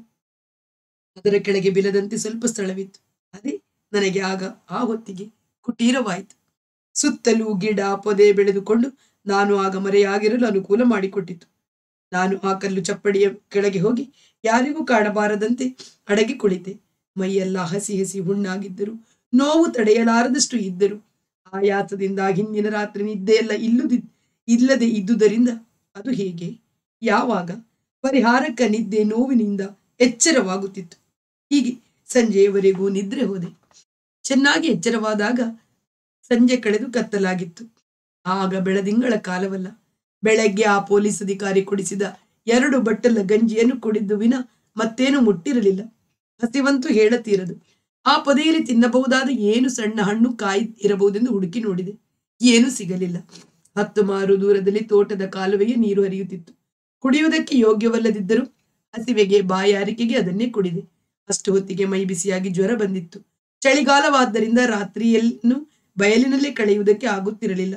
ಅದರ ಕೆಳಗೆ ಬಿಲದಂತೆ ಸ್ವಲ್ಪ ಸ್ಥಳವಿತ್ತು ಅದೇ ನನಗೆ ಆಗ ಆ ಹೊತ್ತಿಗೆ ಕುಟೀರವಾಯಿತು ಸುತ್ತಲೂ ಗಿಡ ಪೊದೆ ಬೆಳೆದುಕೊಂಡು ನಾನು ಆಗ ಮರೆಯಾಗಿರಲು ಅನುಕೂಲ ಮಾಡಿಕೊಟ್ಟಿತು ನಾನು ಆ ಕಲ್ಲು ಚಪ್ಪಡಿಯ ಕೆಳಗೆ ಹೋಗಿ ಯಾರಿಗೂ ಕಾಣಬಾರದಂತೆ ಅಡಗಿ ಕುಳಿತೆ ಮೈಯೆಲ್ಲ ಹಸಿ ಹಸಿ ಹುಣ್ಣಾಗಿದ್ದರು ನೋವು ತಡೆಯಲಾರದಷ್ಟು ಇದ್ದರು ಆಯಾಸದಿಂದ ಹಿಂದಿನ ರಾತ್ರಿ ನಿದ್ದೆಯೆಲ್ಲ ಇಲ್ಲುದಿ ಇಲ್ಲದೆ ಇದ್ದುದರಿಂದ ಅದು ಹೇಗೆ ಯಾವಾಗ ಪರಿಹಾರಕ ನಿದ್ದೆ ನೋವಿನಿಂದ ಎಚ್ಚರವಾಗುತ್ತಿತ್ತು ಹೀಗೆ ಸಂಜೆಯವರೆಗೂ ನಿದ್ರೆ ಹೋದೆ ಚೆನ್ನಾಗಿ ಎಚ್ಚರವಾದಾಗ ಸಂಜೆ ಕಳೆದು ಕತ್ತಲಾಗಿತ್ತು ಆಗ ಬೆಳದಿಂಗಳ ಕಾಲವಲ್ಲ ಬೆಳಗ್ಗೆ ಆ ಪೊಲೀಸ್ ಅಧಿಕಾರಿ ಕೊಡಿಸಿದ ಎರಡು ಬಟ್ಟಲ ಗಂಜಿಯನ್ನು ಕುಡಿದ್ದು ವಿನ ಮತ್ತೇನು ಮುಟ್ಟಿರಲಿಲ್ಲ ಹಸಿವಂತೂ ಹೇಳತೀರದು ಆ ಪೊದೆಯಲ್ಲಿ ತಿನ್ನಬಹುದಾದ ಏನು ಸಣ್ಣ ಹಣ್ಣು ಕಾಯಿ ಇರಬಹುದೆಂದು ಹುಡುಕಿ ನೋಡಿದೆ ಏನೂ ಸಿಗಲಿಲ್ಲ ಹತ್ತು ಮಾರು ದೂರದಲ್ಲಿ ತೋಟದ ಕಾಲುವೆಗೆ ನೀರು ಹರಿಯುತ್ತಿತ್ತು ಕುಡಿಯುವುದಕ್ಕೆ ಯೋಗ್ಯವಲ್ಲದಿದ್ದರೂ ಹಸಿವೆಗೆ ಬಾಯಾರಿಕೆಗೆ ಅದನ್ನೇ ಕುಡಿದೆ ಅಷ್ಟು ಹೊತ್ತಿಗೆ ಮೈ ಬಿಸಿಯಾಗಿ ಜ್ವರ ಬಂದಿತ್ತು ಚಳಿಗಾಲವಾದ್ದರಿಂದ ರಾತ್ರಿಯನ್ನು ಬಯಲಿನಲ್ಲೇ ಕಳೆಯುವುದಕ್ಕೆ ಆಗುತ್ತಿರಲಿಲ್ಲ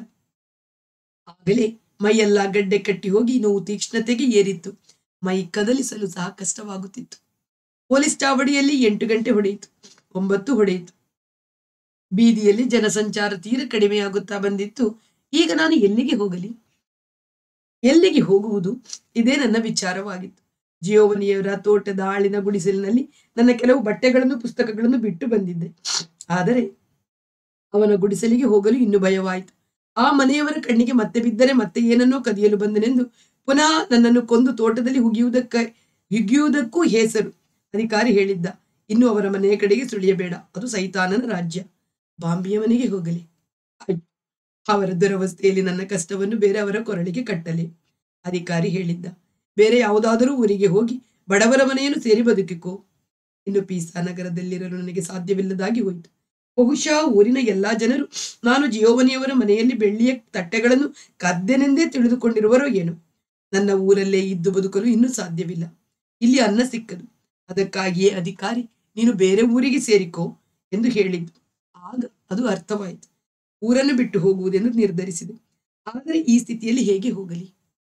ಆಗಲೇ ಮೈಯೆಲ್ಲ ಗಡ್ಡೆ ಕಟ್ಟಿ ಹೋಗಿ ನೋವು ತೀಕ್ಷ್ಣತೆಗೆ ಏರಿತ್ತು ಮೈ ಕದಲಿಸಲು ಸಹ ಕಷ್ಟವಾಗುತ್ತಿತ್ತು ಪೊಲೀಸ್ ಚಾವಡಿಯಲ್ಲಿ ಎಂಟು ಗಂಟೆ ಹೊಡೆಯಿತು ಒಂಬತ್ತು ಹೊಡೆಯಿತು ಬೀದಿಯಲ್ಲಿ ಜನಸಂಚಾರ ತೀರ ಕಡಿಮೆಯಾಗುತ್ತಾ ಬಂದಿತ್ತು ಈಗ ನಾನು ಎಲ್ಲಿಗೆ ಹೋಗಲಿ ಎಲ್ಲಿಗೆ ಹೋಗುವುದು ಇದೇ ನನ್ನ ವಿಚಾರವಾಗಿತ್ತು ಜಿಯೋವನಿಯವರ ತೋಟದ ಆಳಿನ ಗುಡಿಸಲಿನಲ್ಲಿ ನನ್ನ ಕೆಲವು ಬಟ್ಟೆಗಳನ್ನು ಪುಸ್ತಕಗಳನ್ನು ಬಿಟ್ಟು ಬಂದಿದ್ದೆ ಆದರೆ ಅವನ ಗುಡಿಸಲಿಗೆ ಹೋಗಲು ಇನ್ನು ಭಯವಾಯಿತು ಆ ಮನೆಯವರ ಕಣ್ಣಿಗೆ ಮತ್ತೆ ಬಿದ್ದರೆ ಮತ್ತೆ ಏನನ್ನೋ ಕದಿಯಲು ಬಂದನೆಂದು ಪುನಃ ನನ್ನನ್ನು ಕೊಂದು ತೋಟದಲ್ಲಿ ಹುಗಿಯುವುದಕ್ಕ ಹಿಗಿಯುವುದಕ್ಕೂ ಹೆಸರು ಅಧಿಕಾರಿ ಹೇಳಿದ್ದ ಇನ್ನು ಅವರ ಮನೆಯ ಕಡೆಗೆ ಸುಳಿಯಬೇಡ ಅದು ಸೈತಾನನ ರಾಜ್ಯ ಬಾಂಬಿಯ ಮನೆಗೆ ಹೋಗಲಿ ಅಯ್ಯೋ ಅವರ ದುರವಸ್ಥೆಯಲ್ಲಿ ನನ್ನ ಕಷ್ಟವನ್ನು ಬೇರೆ ಅವರ ಕೊರಳಿಗೆ ಕಟ್ಟಲಿ ಅಧಿಕಾರಿ ಹೇಳಿದ್ದ ಬೇರೆ ಯಾವುದಾದರೂ ಊರಿಗೆ ಹೋಗಿ ಬಡವರ ಮನೆಯನ್ನು ಸೇರಿ ಬದುಕಿಕೋ ಇನ್ನು ಪೀಸಾ ನಗರದಲ್ಲಿರಲು ನನಗೆ ಸಾಧ್ಯವಿಲ್ಲದಾಗಿ ಹೋಯಿತು ಬಹುಶಃ ಊರಿನ ಎಲ್ಲಾ ಜನರು ನಾನು ಜಿಯೋವನಿಯವರ ಮನೆಯಲ್ಲಿ ಬೆಳ್ಳಿಯ ತಟ್ಟೆಗಳನ್ನು ಕದ್ದೆನೆಂದೇ ತಿಳಿದುಕೊಂಡಿರುವರೋ ಏನು ನನ್ನ ಊರಲ್ಲೇ ಇದ್ದು ಬದುಕಲು ಇನ್ನೂ ಸಾಧ್ಯವಿಲ್ಲ ಇಲ್ಲಿ ಅನ್ನ ಸಿಕ್ಕದು ಅದಕ್ಕಾಗಿಯೇ ಅಧಿಕಾರಿ ನೀನು ಬೇರೆ ಊರಿಗೆ ಸೇರಿಕೋ ಎಂದು ಹೇಳಿದ್ದು ಆಗ ಅದು ಅರ್ಥವಾಯಿತು ಊರನ್ನು ಬಿಟ್ಟು ಹೋಗುವುದೆಂದು ನಿರ್ಧರಿಸಿದೆ ಆದರೆ ಈ ಸ್ಥಿತಿಯಲ್ಲಿ ಹೇಗೆ ಹೋಗಲಿ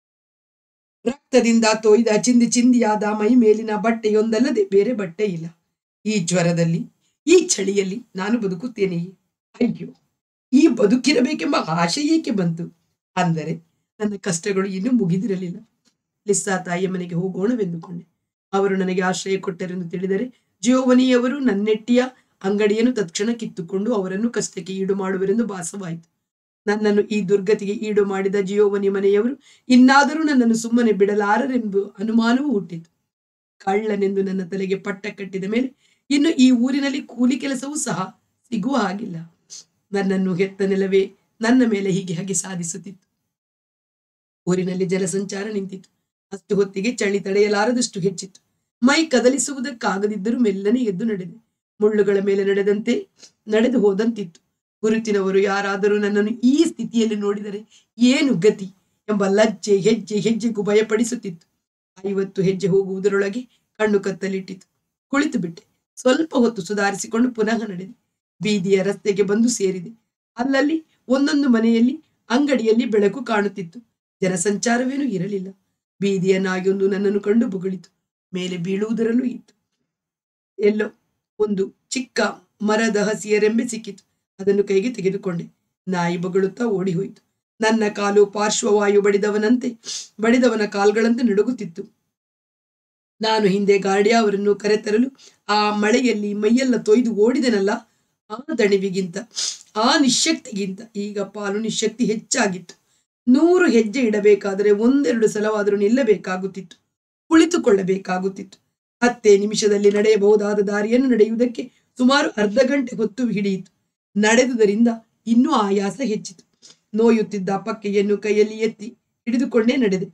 ರಕ್ತದಿಂದ ತೊಯ್ದ ಚಿಂದಿ ಚಿಂದಿಯಾದ ಮೈ ಮೇಲಿನ ಬಟ್ಟೆಯೊಂದಲ್ಲದೆ ಬೇರೆ ಬಟ್ಟೆ ಇಲ್ಲ ಈ ಜ್ವರದಲ್ಲಿ ಈ ಚಳಿಯಲ್ಲಿ ನಾನು ಬದುಕುತ್ತೇನೆಯೇ ಅಯ್ಯೋ ಈ ಬದುಕಿರಬೇಕೆಂಬ ಆಶೆ ಏಕೆ ಬಂತು ಅಂದರೆ ನನ್ನ ಕಷ್ಟಗಳು ಇನ್ನೂ ಮುಗಿದಿರಲಿಲ್ಲ ಲಿಸ್ಸಾ ತಾಯಿಯ ಮನೆಗೆ ಹೋಗೋಣವೆಂದುಕೊಂಡೆ ಅವರು ನನಗೆ ಆಶ್ರಯ ಕೊಟ್ಟರೆಂದು ತಿಳಿದರೆ ಜಿಯೋವನಿಯವರು ನನ್ನೆಟ್ಟಿಯ ಅಂಗಡಿಯನ್ನು ತತ್ಕ್ಷಣ ಕಿತ್ತುಕೊಂಡು ಅವರನ್ನು ಕಷ್ಟಕ್ಕೆ ಈಡು ಮಾಡುವರೆಂದು ಭಾಸವಾಯಿತು ನನ್ನನ್ನು ಈ ದುರ್ಗತಿಗೆ ಈಡು ಮಾಡಿದ ಜಿಯೋವನಿ ಮನೆಯವರು ಇನ್ನಾದರೂ ನನ್ನನ್ನು ಸುಮ್ಮನೆ ಬಿಡಲಾರರೆಂಬ ಅನುಮಾನವೂ ಹುಟ್ಟಿತು ಕಳ್ಳನೆಂದು ನನ್ನ ತಲೆಗೆ ಪಟ್ಟ ಕಟ್ಟಿದ ಮೇಲೆ ಇನ್ನು ಈ ಊರಿನಲ್ಲಿ ಕೂಲಿ ಕೆಲಸವೂ ಸಹ ಸಿಗುವ ಹಾಗಿಲ್ಲ ನನ್ನನ್ನು ಹೆತ್ತ ನೆಲವೇ ನನ್ನ ಮೇಲೆ ಹೀಗೆ ಹಾಗೆ ಸಾಧಿಸುತ್ತಿತ್ತು ಊರಿನಲ್ಲಿ ಜನಸಂಚಾರ ನಿಂತಿತು ಅಷ್ಟು ಹೊತ್ತಿಗೆ ಚಳಿ ತಡೆಯಲಾರದಷ್ಟು ಹೆಚ್ಚಿತ್ತು ಮೈ ಕದಲಿಸುವುದಕ್ಕಾಗದಿದ್ದರೂ ಮೆಲ್ಲನೆ ಎದ್ದು ನಡೆದೆ ಮುಳ್ಳುಗಳ ಮೇಲೆ ನಡೆದಂತೆ ನಡೆದು ಹೋದಂತಿತ್ತು ಗುರುತಿನವರು ಯಾರಾದರೂ ನನ್ನನ್ನು ಈ ಸ್ಥಿತಿಯಲ್ಲಿ ನೋಡಿದರೆ ಏನು ಗತಿ ಎಂಬ ಲಜ್ಜೆ ಹೆಜ್ಜೆ ಹೆಜ್ಜೆಗೂ ಭಯಪಡಿಸುತ್ತಿತ್ತು ಐವತ್ತು ಹೆಜ್ಜೆ ಹೋಗುವುದರೊಳಗೆ ಕಣ್ಣು ಕತ್ತಲಿಟ್ಟಿತು ಕುಳಿತು ಬಿಟ್ಟೆ ಸ್ವಲ್ಪ ಹೊತ್ತು ಸುಧಾರಿಸಿಕೊಂಡು ಪುನಃ ನಡೆದೆ ಬೀದಿಯ ರಸ್ತೆಗೆ ಬಂದು ಸೇರಿದೆ ಅಲ್ಲಲ್ಲಿ ಒಂದೊಂದು ಮನೆಯಲ್ಲಿ ಅಂಗಡಿಯಲ್ಲಿ ಬೆಳಕು ಕಾಣುತ್ತಿತ್ತು ಜನಸಂಚಾರವೇನೂ ಇರಲಿಲ್ಲ ಬೀದಿಯ ನಾಯೊಂದು ನನ್ನನ್ನು ಕಂಡು ಬೊಗಳಿತು ಮೇಲೆ ಬೀಳುವುದರಲ್ಲೂ ಇತ್ತು ಎಲ್ಲೋ ಒಂದು ಚಿಕ್ಕ ಮರದ ಹಸಿಯ ರೆಂಬೆ ಸಿಕ್ಕಿತು ಅದನ್ನು ಕೈಗೆ ತೆಗೆದುಕೊಂಡೆ ನಾಯಿ ಬೊಗಳುತ್ತಾ ಓಡಿ ಹೋಯಿತು ನನ್ನ ಕಾಲು ಪಾರ್ಶ್ವವಾಯು ಬಡಿದವನಂತೆ ಬಡಿದವನ ಕಾಲ್ಗಳಂತೆ ನಡುಗುತ್ತಿತ್ತು ನಾನು ಹಿಂದೆ ಗಾರ್ಡಿಯ ಅವರನ್ನು ಕರೆತರಲು ಆ ಮಳೆಯಲ್ಲಿ ಮೈಯೆಲ್ಲ ತೊಯ್ದು ಓಡಿದೆನಲ್ಲ ಆ ದಣಿವಿಗಿಂತ ಆ ನಿಶಕ್ತಿಗಿಂತ ಈಗ ಪಾಲು ನಿಶಕ್ತಿ ಹೆಚ್ಚಾಗಿತ್ತು ನೂರು ಹೆಜ್ಜೆ ಇಡಬೇಕಾದರೆ ಒಂದೆರಡು ಸಲವಾದರೂ ನಿಲ್ಲಬೇಕಾಗುತ್ತಿತ್ತು ಕುಳಿತುಕೊಳ್ಳಬೇಕಾಗುತ್ತಿತ್ತು ಹತ್ತೇ ನಿಮಿಷದಲ್ಲಿ ನಡೆಯಬಹುದಾದ ದಾರಿಯನ್ನು ನಡೆಯುವುದಕ್ಕೆ ಸುಮಾರು ಅರ್ಧ ಗಂಟೆ ಹೊತ್ತು ಹಿಡಿಯಿತು ನಡೆದುದರಿಂದ ಇನ್ನೂ ಆಯಾಸ ಹೆಚ್ಚಿತು ನೋಯುತ್ತಿದ್ದ ಪಕ್ಕೆಯನ್ನು ಕೈಯಲ್ಲಿ ಎತ್ತಿ ಹಿಡಿದುಕೊಂಡೇ ನಡೆದೆ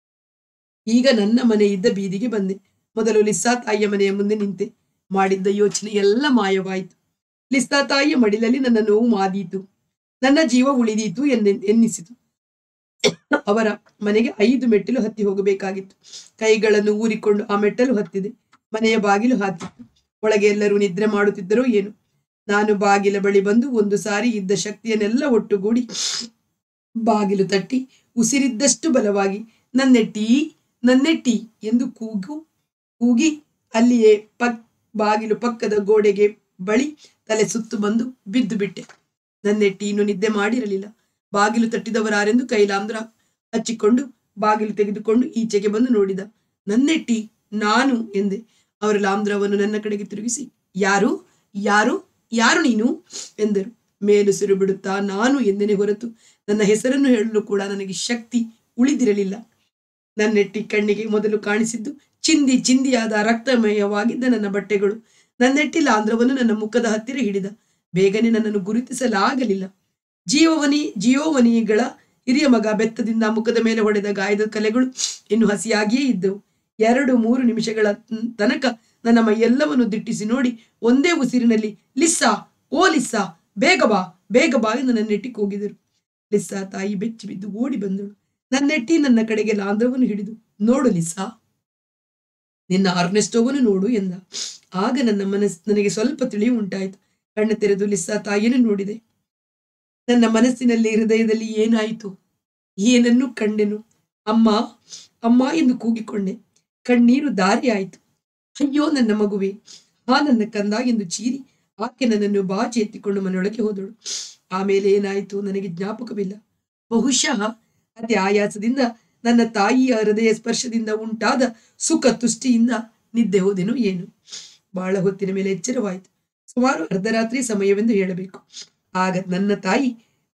ಈಗ ನನ್ನ ಮನೆ ಇದ್ದ ಬೀದಿಗೆ ಬಂದೆ ಮೊದಲು ಲಿಸ್ಸಾ ತಾಯಿಯ ಮನೆಯ ಮುಂದೆ ನಿಂತೆ ಮಾಡಿದ್ದ ಯೋಚನೆ ಎಲ್ಲ ಮಾಯವಾಯಿತು ಲಿಸ್ಸಾ ತಾಯಿಯ ಮಡಿಲಲ್ಲಿ ನನ್ನ ನೋವು ಮಾದೀತು ನನ್ನ ಜೀವ ಉಳಿದೀತು ಎಂದೆ ಎನ್ನಿಸಿತು ಅವರ ಮನೆಗೆ ಐದು ಮೆಟ್ಟಿಲು ಹತ್ತಿ ಹೋಗಬೇಕಾಗಿತ್ತು ಕೈಗಳನ್ನು ಊರಿಕೊಂಡು ಆ ಮೆಟ್ಟಲು ಹತ್ತಿದೆ ಮನೆಯ ಬಾಗಿಲು ಹಾಕಿತ್ತು ಒಳಗೆ ಎಲ್ಲರೂ ನಿದ್ರೆ ಮಾಡುತ್ತಿದ್ದರೋ ಏನು ನಾನು ಬಾಗಿಲ ಬಳಿ ಬಂದು ಒಂದು ಸಾರಿ ಇದ್ದ ಶಕ್ತಿಯನ್ನೆಲ್ಲ ಒಟ್ಟುಗೂಡಿ ಬಾಗಿಲು ತಟ್ಟಿ ಉಸಿರಿದ್ದಷ್ಟು ಬಲವಾಗಿ ನನ್ನೆಟ್ಟಿ ನನ್ನೆಟ್ಟಿ ಎಂದು ಕೂಗು ಕೂಗಿ ಅಲ್ಲಿಯೇ ಪಕ್ ಬಾಗಿಲು ಪಕ್ಕದ ಗೋಡೆಗೆ ಬಳಿ ತಲೆ ಸುತ್ತು ಬಂದು ಬಿದ್ದು ಬಿಟ್ಟೆ ನನ್ನೆಟ್ಟಿ ಇನ್ನು ನಿದ್ದೆ ಮಾಡಿರಲಿಲ್ಲ ಬಾಗಿಲು ತಟ್ಟಿದವರಾರೆಂದು ಕೈಲಾಂದ್ರ ಹಚ್ಚಿಕೊಂಡು ಬಾಗಿಲು ತೆಗೆದುಕೊಂಡು ಈಚೆಗೆ ಬಂದು ನೋಡಿದ ನನ್ನೆಟ್ಟಿ ನಾನು ಎಂದೆ ಅವರ ಲಾಂಧ್ರವನ್ನು ನನ್ನ ಕಡೆಗೆ ತಿರುಗಿಸಿ ಯಾರು ಯಾರು ಯಾರು ನೀನು ಎಂದರು ಮೇಲುಸಿರು ಬಿಡುತ್ತಾ ನಾನು ಎಂದನೇ ಹೊರತು ನನ್ನ ಹೆಸರನ್ನು ಹೇಳಲು ಕೂಡ ನನಗೆ ಶಕ್ತಿ ಉಳಿದಿರಲಿಲ್ಲ ನನ್ನೆಟ್ಟಿ ಕಣ್ಣಿಗೆ ಮೊದಲು ಕಾಣಿಸಿದ್ದು ಚಿಂದಿ ಚಿಂದಿಯಾದ ರಕ್ತಮಯವಾಗಿದ್ದ ನನ್ನ ಬಟ್ಟೆಗಳು ನನ್ನೆಟ್ಟಿ ಲಾಂಧ್ರವನ್ನು ನನ್ನ ಮುಖದ ಹತ್ತಿರ ಹಿಡಿದ ಬೇಗನೆ ನನ್ನನ್ನು ಗುರುತಿಸಲಾಗಲಿಲ್ಲ ಜೀವವನಿ ಜಿಯೋವನಿಗಳ ಹಿರಿಯ ಮಗ ಬೆತ್ತದಿಂದ ಮುಖದ ಮೇಲೆ ಹೊಡೆದ ಗಾಯದ ಕಲೆಗಳು ಇನ್ನು ಹಸಿಯಾಗಿಯೇ ಇದ್ದವು ಎರಡು ಮೂರು ನಿಮಿಷಗಳ ತನಕ ನನ್ನ ಮೈಯೆಲ್ಲವನ್ನು ದಿಟ್ಟಿಸಿ ನೋಡಿ ಒಂದೇ ಉಸಿರಿನಲ್ಲಿ ಲಿಸ್ಸಾ ಓ ಲಿಸ್ಸಾ ಬೇಗ ಬಾ ಬೇಗ ಬಾ ಎಂದು ನನ್ನೆಟ್ಟಿ ಕೂಗಿದರು ಲಿಸ್ಸಾ ತಾಯಿ ಬೆಚ್ಚಿ ಬಿದ್ದು ಓಡಿ ಬಂದಳು ನನ್ನೆಟ್ಟಿ ನನ್ನ ಕಡೆಗೆ ಲಾಂಧ್ರವನ್ನು ಹಿಡಿದು ನೋಡು ಲಿಸ್ಸಾ ನಿನ್ನ ಅರ್ನೆಸ್ಟೋವನ್ನು ನೋಡು ಎಂದ ಆಗ ನನ್ನ ಮನಸ್ ನನಗೆ ಸ್ವಲ್ಪ ತಿಳಿವು ಉಂಟಾಯಿತು ಕಣ್ಣು ತೆರೆದು ಲಿಸ್ಸಾ ತಾಯಿಯನ್ನು ನೋಡಿದೆ ನನ್ನ ಮನಸ್ಸಿನಲ್ಲಿ ಹೃದಯದಲ್ಲಿ ಏನಾಯಿತು ಏನನ್ನು ಕಂಡೆನು ಅಮ್ಮ ಅಮ್ಮ ಎಂದು ಕೂಗಿಕೊಂಡೆ ಕಣ್ಣೀರು ದಾರಿ ಆಯಿತು ಅಯ್ಯೋ ನನ್ನ ಮಗುವೆ ಆ ನನ್ನ ಕಂದ ಎಂದು ಚೀರಿ ಆಕೆ ನನ್ನನ್ನು ಬಾಚಿ ಎತ್ತಿಕೊಂಡು ಮನೆಯೊಳಗೆ ಹೋದಳು ಆಮೇಲೆ ಏನಾಯಿತು ನನಗೆ ಜ್ಞಾಪಕವಿಲ್ಲ ಬಹುಶಃ ಅತಿ ಆಯಾಸದಿಂದ ನನ್ನ ತಾಯಿಯ ಹೃದಯ ಸ್ಪರ್ಶದಿಂದ ಉಂಟಾದ ಸುಖ ತುಷ್ಟಿಯಿಂದ ನಿದ್ದೆ ಹೋದೆನೋ ಏನು ಬಹಳ ಹೊತ್ತಿನ ಮೇಲೆ ಎಚ್ಚರವಾಯಿತು ಸುಮಾರು ಅರ್ಧರಾತ್ರಿ ಸಮಯವೆಂದು ಹೇಳಬೇಕು ಆಗ ನನ್ನ ತಾಯಿ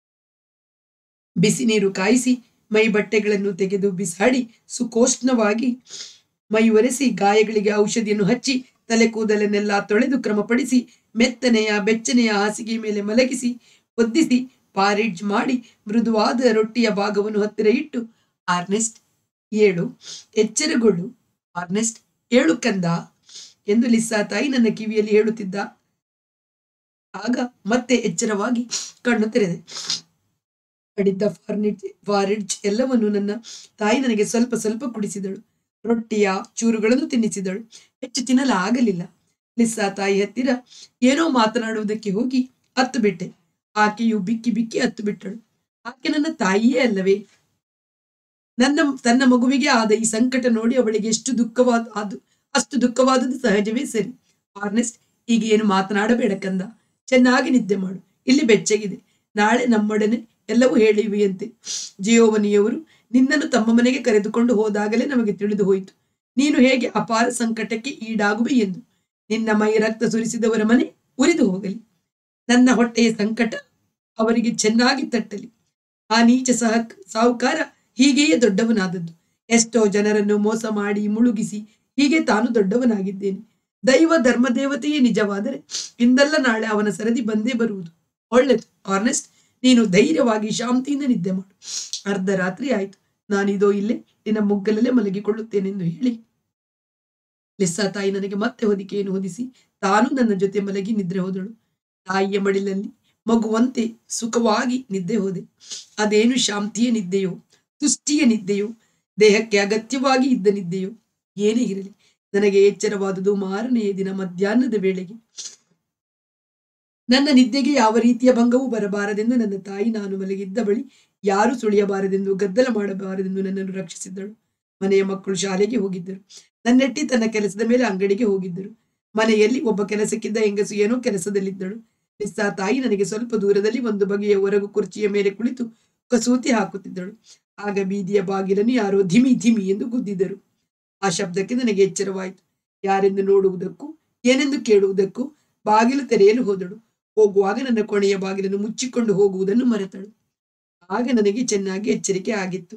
ಬಿಸಿ ನೀರು ಕಾಯಿಸಿ ಮೈ ಬಟ್ಟೆಗಳನ್ನು ತೆಗೆದು ಬಿಸಾಡಿ ಸುಕೋಷ್ಣವಾಗಿ ಮೈ ಒರೆಸಿ ಗಾಯಗಳಿಗೆ ಔಷಧಿಯನ್ನು ಹಚ್ಚಿ ತಲೆ ಕೂದಲನ್ನೆಲ್ಲ ತೊಳೆದು ಕ್ರಮಪಡಿಸಿ ಮೆತ್ತನೆಯ ಬೆಚ್ಚನೆಯ ಹಾಸಿಗೆ ಮೇಲೆ ಮಲಗಿಸಿ ಒದ್ದಿಸಿ ಪಾರಿಡ್ಜ್ ಮಾಡಿ ಮೃದುವಾದ ರೊಟ್ಟಿಯ ಭಾಗವನ್ನು ಹತ್ತಿರ ಇಟ್ಟು ಆರ್ನೆಸ್ಟ್ ಏಳು ಎಚ್ಚರಗೊಳ್ಳು ಆರ್ನೆಸ್ಟ್ ಏಳು ಕಂದ ಎಂದು ಲಿಸ್ಸಾ ತಾಯಿ ನನ್ನ ಕಿವಿಯಲ್ಲಿ ಹೇಳುತ್ತಿದ್ದ ಆಗ ಮತ್ತೆ ಎಚ್ಚರವಾಗಿ ಕಣ್ಣು ತೆರೆದೆ ಕಡಿದ್ದ ಫಾರ್ನಿಡ್ ಫಾರಿಡ್ಜ್ ಎಲ್ಲವನ್ನು ನನ್ನ ತಾಯಿ ನನಗೆ ಸ್ವಲ್ಪ ಸ್ವಲ್ಪ ಕುಡಿಸಿದಳು ರೊಟ್ಟಿಯ ಚೂರುಗಳನ್ನು ತಿನ್ನಿಸಿದಳು ಹೆಚ್ಚು ತಿನ್ನಲಾಗಲಿಲ್ಲ ಲಿಸ್ಸಾ ತಾಯಿ ಹತ್ತಿರ ಏನೋ ಮಾತನಾಡುವುದಕ್ಕೆ ಹೋಗಿ ಹತ್ತು ಬಿಟ್ಟೆ ಆಕೆಯು ಬಿಕ್ಕಿ ಬಿಕ್ಕಿ ಹತ್ತು ಬಿಟ್ಟಳು ಆಕೆ ನನ್ನ ತಾಯಿಯೇ ಅಲ್ಲವೇ ನನ್ನ ತನ್ನ ಮಗುವಿಗೆ ಆದ ಈ ಸಂಕಟ ನೋಡಿ ಅವಳಿಗೆ ಎಷ್ಟು ದುಃಖವಾದ ಅದು ಅಷ್ಟು ದುಃಖವಾದದ್ದು ಸಹಜವೇ ಸರಿ ಆರ್ನೆಸ್ಟ್ ಈಗ ಏನು ಮಾತನಾಡಬೇಡ ಕಂದ ಚೆನ್ನಾಗಿ ನಿದ್ದೆ ಮಾಡು ಇಲ್ಲಿ ಬೆಚ್ಚಗಿದೆ ನಾಳೆ ನಮ್ಮೊಡನೆ ಎಲ್ಲವೂ ಹೇಳಿವೆಯಂತೆ ಜಿಯೋವನಿಯವರು ನಿನ್ನನ್ನು ತಮ್ಮ ಮನೆಗೆ ಕರೆದುಕೊಂಡು ಹೋದಾಗಲೇ ನಮಗೆ ತಿಳಿದು ಹೋಯಿತು ನೀನು ಹೇಗೆ ಅಪಾರ ಸಂಕಟಕ್ಕೆ ಈಡಾಗುವೆ ಎಂದು ನಿನ್ನ ಮೈ ರಕ್ತ ಸುರಿಸಿದವರ ಮನೆ ಉರಿದು ಹೋಗಲಿ ನನ್ನ ಹೊಟ್ಟೆಯ ಸಂಕಟ ಅವರಿಗೆ ಚೆನ್ನಾಗಿ ತಟ್ಟಲಿ ಆ ನೀಚ ಸಹ ಸಾಹುಕಾರ ಹೀಗೆಯೇ ದೊಡ್ಡವನಾದದ್ದು ಎಷ್ಟೋ ಜನರನ್ನು ಮೋಸ ಮಾಡಿ ಮುಳುಗಿಸಿ ಹೀಗೆ ತಾನು ದೊಡ್ಡವನಾಗಿದ್ದೇನೆ ದೈವ ಧರ್ಮ ದೇವತೆಯೇ ನಿಜವಾದರೆ ಇಂದಲ್ಲ ನಾಳೆ ಅವನ ಸರದಿ ಬಂದೇ ಬರುವುದು ಒಳ್ಳೆದು ಆರ್ನೆಸ್ಟ್ ನೀನು ಧೈರ್ಯವಾಗಿ ಶಾಂತಿಯಿಂದ ನಿದ್ದೆ ಮಾಡು ಅರ್ಧ ರಾತ್ರಿ ಆಯ್ತು ನಾನಿದೋ ಇಲ್ಲೇ ನಿನ್ನ ಮುಗ್ಗಲಲ್ಲೇ ಮಲಗಿಕೊಳ್ಳುತ್ತೇನೆಂದು ಹೇಳಿ ಲಿಸ್ಸಾ ತಾಯಿ ನನಗೆ ಮತ್ತೆ ಹೊದಿಕೆಯನ್ನು ಹೊದಿಸಿ ತಾನು ನನ್ನ ಜೊತೆ ಮಲಗಿ ನಿದ್ರೆ ಹೋದಳು ತಾಯಿಯ ಮಡಿಲಲ್ಲಿ ಮಗುವಂತೆ ಸುಖವಾಗಿ ನಿದ್ದೆ ಹೋದೆ ಅದೇನು ಶಾಂತಿಯ ನಿದ್ದೆಯೋ ತುಷ್ಟಿಯ ನಿದ್ದೆಯೋ ದೇಹಕ್ಕೆ ಅಗತ್ಯವಾಗಿ ಇದ್ದ ನಿದ್ದೆಯೋ ಏನೇ ಇರಲಿ ನನಗೆ ಎಚ್ಚರವಾದುದು ಮಾರನೆಯ ದಿನ ಮಧ್ಯಾಹ್ನದ ವೇಳೆಗೆ ನನ್ನ ನಿದ್ದೆಗೆ ಯಾವ ರೀತಿಯ ಭಂಗವೂ ಬರಬಾರದೆಂದು ನನ್ನ ತಾಯಿ ನಾನು ಮಲಗಿದ್ದ ಬಳಿ ಯಾರು ಸುಳಿಯಬಾರದೆಂದು ಗದ್ದಲ ಮಾಡಬಾರದೆಂದು ನನ್ನನ್ನು ರಕ್ಷಿಸಿದ್ದಳು ಮನೆಯ ಮಕ್ಕಳು ಶಾಲೆಗೆ ಹೋಗಿದ್ದರು ನನ್ನೆಟ್ಟಿ ತನ್ನ ಕೆಲಸದ ಮೇಲೆ ಅಂಗಡಿಗೆ ಹೋಗಿದ್ದರು ಮನೆಯಲ್ಲಿ ಒಬ್ಬ ಕೆಲಸಕ್ಕಿದ್ದ ಹೆಂಗಸು ಏನೋ ಕೆಲಸದಲ್ಲಿದ್ದಳು ಲಿಸ್ಸಾ ತಾಯಿ ನನಗೆ ಸ್ವಲ್ಪ ದೂರದಲ್ಲಿ ಒಂದು ಬಗೆಯ ಹೊರಗು ಕುರ್ಚಿಯ ಮೇಲೆ ಕುಳಿತು ಕಸೂತಿ ಹಾಕುತ್ತಿದ್ದಳು ಆಗ ಬೀದಿಯ ಬಾಗಿಲನ್ನು ಯಾರೋ ಧಿಮಿ ಧಿಮಿ ಎಂದು ಗುದ್ದಿದರು ಆ ಶಬ್ದಕ್ಕೆ ನನಗೆ ಎಚ್ಚರವಾಯಿತು ಯಾರೆಂದು ನೋಡುವುದಕ್ಕೂ ಏನೆಂದು ಕೇಳುವುದಕ್ಕೂ ಬಾಗಿಲು ತೆರೆಯಲು ಹೋದಳು ಹೋಗುವಾಗ ನನ್ನ ಕೊನೆಯ ಬಾಗಿಲನ್ನು ಮುಚ್ಚಿಕೊಂಡು ಹೋಗುವುದನ್ನು ಮರೆತಳು ಆಗ ನನಗೆ ಚೆನ್ನಾಗಿ ಎಚ್ಚರಿಕೆ ಆಗಿತ್ತು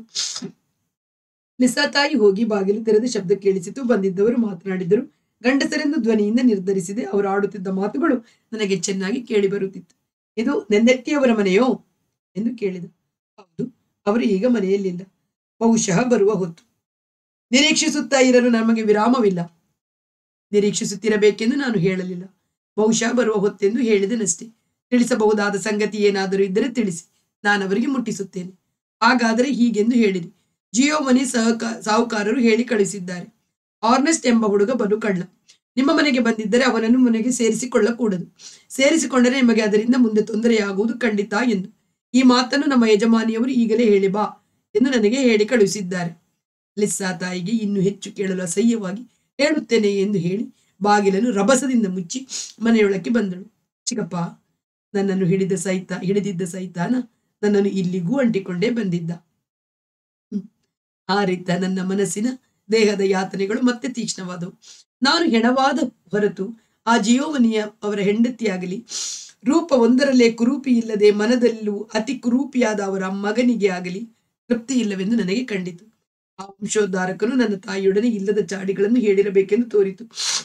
ಲಿಸಾ ತಾಯಿ ಹೋಗಿ ಬಾಗಿಲು ತೆರೆದ ಶಬ್ದ ಕೇಳಿಸಿತು ಬಂದಿದ್ದವರು ಮಾತನಾಡಿದರು ಗಂಡಸರೆಂದು ಧ್ವನಿಯಿಂದ ನಿರ್ಧರಿಸಿದೆ ಅವರು ಆಡುತ್ತಿದ್ದ ಮಾತುಗಳು ನನಗೆ ಚೆನ್ನಾಗಿ ಕೇಳಿ ಬರುತ್ತಿತ್ತು ಇದು ನೆಂದೆಟ್ಟಿಯವರ ಮನೆಯೋ ಎಂದು ಕೇಳಿದ ಹೌದು ಅವರು ಈಗ ಮನೆಯಲ್ಲಿಲ್ಲ ಬಹುಶಃ ಬರುವ ಹೊತ್ತು ನಿರೀಕ್ಷಿಸುತ್ತಾ ಇರಲು ನಮಗೆ ವಿರಾಮವಿಲ್ಲ ನಿರೀಕ್ಷಿಸುತ್ತಿರಬೇಕೆಂದು ನಾನು ಹೇಳಲಿಲ್ಲ ಬಹುಶಃ ಬರುವ ಹೊತ್ತೆಂದು ಹೇಳಿದೆನಷ್ಟೇ ತಿಳಿಸಬಹುದಾದ ಸಂಗತಿ ಏನಾದರೂ ಇದ್ದರೆ ತಿಳಿಸಿ ನಾನು ಅವರಿಗೆ ಮುಟ್ಟಿಸುತ್ತೇನೆ ಹಾಗಾದರೆ ಹೀಗೆಂದು ಹೇಳಿರಿ ಜಿಯೋ ಮನಿ ಸಹಕ ಸಾಹುಕಾರರು ಹೇಳಿ ಕಳಿಸಿದ್ದಾರೆ ಆರ್ನೆಸ್ಟ್ ಎಂಬ ಹುಡುಗ ಬಲು ಕಳ್ಳ ನಿಮ್ಮ ಮನೆಗೆ ಬಂದಿದ್ದರೆ ಅವನನ್ನು ಮನೆಗೆ ಸೇರಿಸಿಕೊಳ್ಳಕೂಡದು ಸೇರಿಸಿಕೊಂಡರೆ ನಿಮಗೆ ಅದರಿಂದ ಮುಂದೆ ತೊಂದರೆಯಾಗುವುದು ಖಂಡಿತ ಎಂದು ಈ ಮಾತನ್ನು ನಮ್ಮ ಯಜಮಾನಿಯವರು ಈಗಲೇ ಹೇಳಿ ಬಾ ಎಂದು ನನಗೆ ಹೇಳಿ ಕಳುಹಿಸಿದ್ದಾರೆ ಲಿಸ್ಸಾ ತಾಯಿಗೆ ಇನ್ನು ಹೆಚ್ಚು ಕೇಳಲು ಅಸಹ್ಯವಾಗಿ ಹೇಳುತ್ತೇನೆ ಎಂದು ಹೇಳಿ ಬಾಗಿಲನ್ನು ರಭಸದಿಂದ ಮುಚ್ಚಿ ಮನೆಯೊಳಕ್ಕೆ ಬಂದಳು ಚಿಕ್ಕಪ್ಪ ನನ್ನನ್ನು ಹಿಡಿದ ಸೈತ ಹಿಡಿದಿದ್ದ ಸೈತಾನ ನನ್ನನ್ನು ಇಲ್ಲಿಗೂ ಅಂಟಿಕೊಂಡೇ ಬಂದಿದ್ದ ಹ್ಮ್. ಆ ರೀತ ನನ್ನ ಮನಸ್ಸಿನ ದೇಹದ ಯಾತನೆಗಳು ಮತ್ತೆ ತೀಕ್ಷ್ಣವಾದವು ನಾನು ಹೆಣವಾದ ಹೊರತು ಆ ಜಿಯೋವನಿಯ ಅವರ ಹೆಂಡತಿಯಾಗಲಿ ರೂಪ ಒಂದರಲ್ಲೇ ಕುರೂಪಿ ಇಲ್ಲದೆ ಮನದಲ್ಲೂ ಅತಿ ಕುರೂಪಿಯಾದ ಅವರ ಮಗನಿಗೆ ಆಗಲಿ ತೃಪ್ತಿ ಇಲ್ಲವೆಂದು ನನಗೆ ಕಂಡಿತು ಆ ವಂಶೋದ್ಧಾರಕನು ನನ್ನ ತಾಯಿಯೊಡನೆ ಇಲ್ಲದ ಚಾಡಿಗಳನ್ನು ಹೇಳಿರಬೇಕೆಂದು ತೋರಿತು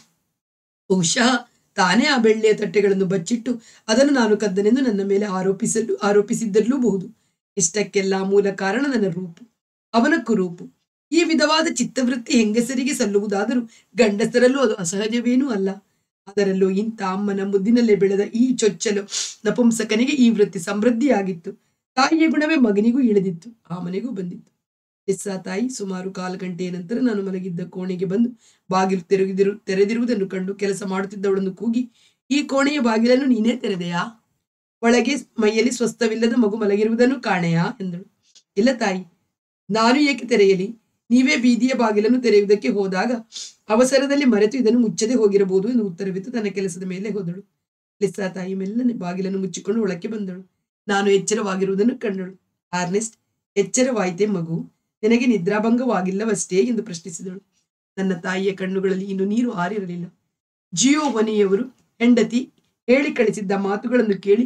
ಬಹುಶಃ ತಾನೇ ಆ ಬೆಳ್ಳಿಯ ತಟ್ಟೆಗಳನ್ನು ಬಚ್ಚಿಟ್ಟು ಅದನ್ನು ನಾನು ಕದ್ದನೆಂದು ನನ್ನ ಮೇಲೆ ಆರೋಪಿಸಲು ಆರೋಪಿಸಿದ್ದಿರಲೂಬಹುದು ಇಷ್ಟಕ್ಕೆಲ್ಲ ಮೂಲ ಕಾರಣ ನನ್ನ ರೂಪು ಅವನ ಕುರೂಪು ಈ ವಿಧವಾದ ಚಿತ್ತವೃತ್ತಿ ಹೆಂಗಸರಿಗೆ ಸಲ್ಲುವುದಾದರೂ ಗಂಡಸರಲ್ಲೂ ಅದು ಅಸಹಜವೇನೂ ಅಲ್ಲ ಅದರಲ್ಲೂ ಇಂಥ ಅಮ್ಮನ ಮುದ್ದಿನಲ್ಲೇ ಬೆಳೆದ ಈ ಚೊಚ್ಚಲು ನಪುಂಸಕನಿಗೆ ಈ ವೃತ್ತಿ ಸಮೃದ್ಧಿಯಾಗಿತ್ತು ತಾಯಿಯ ಗುಣವೇ ಮಗನಿಗೂ ಇಳಿದಿತ್ತು ಆ ಮನೆಗೂ ಬಂದಿತ್ತು ಎಸ್ಸಾ ತಾಯಿ ಸುಮಾರು ಕಾಲು ಗಂಟೆಯ ನಂತರ ನಾನು ಮಲಗಿದ್ದ ಕೋಣೆಗೆ ಬಂದು ಬಾಗಿಲು ತೆರೆದಿರು ತೆರೆದಿರುವುದನ್ನು ಕಂಡು ಕೆಲಸ ಮಾಡುತ್ತಿದ್ದವಳನ್ನು ಕೂಗಿ ಈ ಕೋಣೆಯ ಬಾಗಿಲನ್ನು ನೀನೇ ತೆರೆದೆಯಾ ಒಳಗೆ ಮೈಯಲ್ಲಿ ಸ್ವಸ್ಥವಿಲ್ಲದ ಮಗು ಮಲಗಿರುವುದನ್ನು ಕಾಣೆಯಾ ಎಂದಳು ಇಲ್ಲ ತಾಯಿ ನಾನು ಏಕೆ ತೆರೆಯಲಿ ನೀವೇ ಬೀದಿಯ ಬಾಗಿಲನ್ನು ತೆರೆಯುವುದಕ್ಕೆ ಹೋದಾಗ ಅವಸರದಲ್ಲಿ ಮರೆತು ಇದನ್ನು ಮುಚ್ಚದೆ ಹೋಗಿರಬಹುದು ಎಂದು ಉತ್ತರವಿತ್ತು ತನ್ನ ಕೆಲಸದ ಮೇಲೆ ಹೋದಳು ಲಿಸ್ಸಾ ತಾಯಿ ಮೆಲ್ಲನೆ ಬಾಗಿಲನ್ನು ಮುಚ್ಚಿಕೊಂಡು ಒಳಕ್ಕೆ ಬಂದಳು ನಾನು ಎಚ್ಚರವಾಗಿರುವುದನ್ನು ಕಂಡಳು ಆರ್ನೆಸ್ಟ್ ಎಚ್ಚರವಾಯಿತೆ ಮಗು ನಿನಗೆ ನಿದ್ರಾಭಂಗವಾಗಿಲ್ಲವಷ್ಟೇ ಎಂದು ಪ್ರಶ್ನಿಸಿದಳು ನನ್ನ ತಾಯಿಯ ಕಣ್ಣುಗಳಲ್ಲಿ ಇನ್ನು ನೀರು ಆರಿರಲಿಲ್ಲ ಜಿಯೋ ವನಿಯವರು ಹೆಂಡತಿ ಹೇಳಿ ಕಳಿಸಿದ್ದ ಮಾತುಗಳನ್ನು ಕೇಳಿ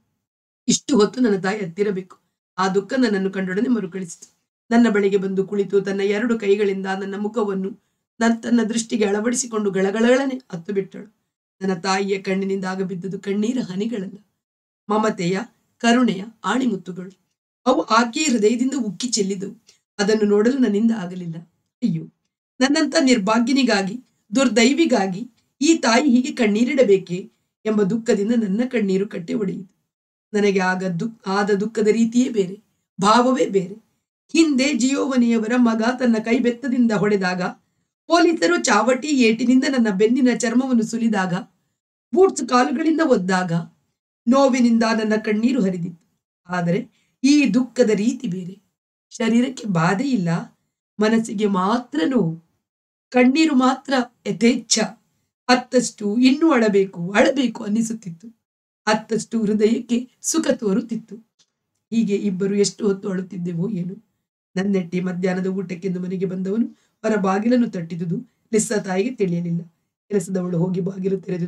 ಇಷ್ಟು ಹೊತ್ತು ನನ್ನ ತಾಯಿ ಹತ್ತಿರಬೇಕು ಆ ದುಃಖ ನನ್ನನ್ನು ಕಂಡೊಡನೆ ಮರುಕಳಿಸಿತು ನನ್ನ ಬಳಿಗೆ ಬಂದು ಕುಳಿತು ತನ್ನ ಎರಡು ಕೈಗಳಿಂದ ನನ್ನ ಮುಖವನ್ನು ನನ್ನ ತನ್ನ ದೃಷ್ಟಿಗೆ ಅಳವಡಿಸಿಕೊಂಡು ಗಳಗಳನೆ ಹತ್ತು ಬಿಟ್ಟಳು ನನ್ನ ತಾಯಿಯ ಕಣ್ಣಿನಿಂದ ಆಗಬಿದ್ದದು ಕಣ್ಣೀರ ಹನಿಗಳಲ್ಲ ಮಮತೆಯ ಕರುಣೆಯ ಆಣಿಮುತ್ತುಗಳು ಅವು ಆಕೆಯ ಹೃದಯದಿಂದ ಉಕ್ಕಿ ಚೆಲ್ಲಿದವು ಅದನ್ನು ನೋಡಲು ನನ್ನಿಂದ ಆಗಲಿಲ್ಲ ಅಯ್ಯೋ ನನ್ನಂತ ನಿರ್ಭಾಗ್ಯನಿಗಾಗಿ ದುರ್ದೈವಿಗಾಗಿ ಈ ತಾಯಿ ಹೀಗೆ ಕಣ್ಣೀರಿಡಬೇಕೇ ಎಂಬ ದುಃಖದಿಂದ ನನ್ನ ಕಣ್ಣೀರು ಕಟ್ಟೆ ಒಡೆಯಿತು ನನಗೆ ಆಗ ದುಃಖ ಆದ ದುಃಖದ ರೀತಿಯೇ ಬೇರೆ ಭಾವವೇ ಬೇರೆ ಹಿಂದೆ ಜಿಯೋವನಿಯವರ ಮಗ ತನ್ನ ಕೈ ಬೆತ್ತದಿಂದ ಹೊಡೆದಾಗ ಪೊಲೀಸರು ಚಾವಟಿ ಏಟಿನಿಂದ ನನ್ನ ಬೆನ್ನಿನ ಚರ್ಮವನ್ನು ಸುಲಿದಾಗ ಬೂಟ್ಸ್ ಕಾಲುಗಳಿಂದ ಒದ್ದಾಗ ನೋವಿನಿಂದ ನನ್ನ ಕಣ್ಣೀರು ಹರಿದಿತ್ತು ಆದರೆ ಈ ದುಃಖದ ರೀತಿ ಬೇರೆ ಶರೀರಕ್ಕೆ ಬಾಧೆ ಇಲ್ಲ ಮನಸ್ಸಿಗೆ ಮಾತ್ರ ನೋವು ಕಣ್ಣೀರು ಮಾತ್ರ ಯಥೇಚ್ಛ ಅತ್ತಷ್ಟು ಇನ್ನೂ ಅಳಬೇಕು ಅಳಬೇಕು ಅನ್ನಿಸುತ್ತಿತ್ತು ಅತ್ತಷ್ಟು ಹೃದಯಕ್ಕೆ ಸುಖ ತೋರುತ್ತಿತ್ತು ಹೀಗೆ ಇಬ್ಬರು ಎಷ್ಟು ಹೊತ್ತು ಅಳುತ್ತಿದ್ದೆವೋ ಏನು ನನ್ನೆಟ್ಟಿ ಮಧ್ಯಾಹ್ನದ ಊಟಕ್ಕೆಂದು ಮನೆಗೆ ಬಂದವನು ಹೊರ ಬಾಗಿಲನ್ನು ತಟ್ಟಿದುದು ಲಿಸ್ಸಾ ತಾಯಿಗೆ ತಿಳಿಯಲಿಲ್ಲ ಕೆಲಸದವಳು ಹೋಗಿ ಬಾಗಿಲು ತೆರೆದುದು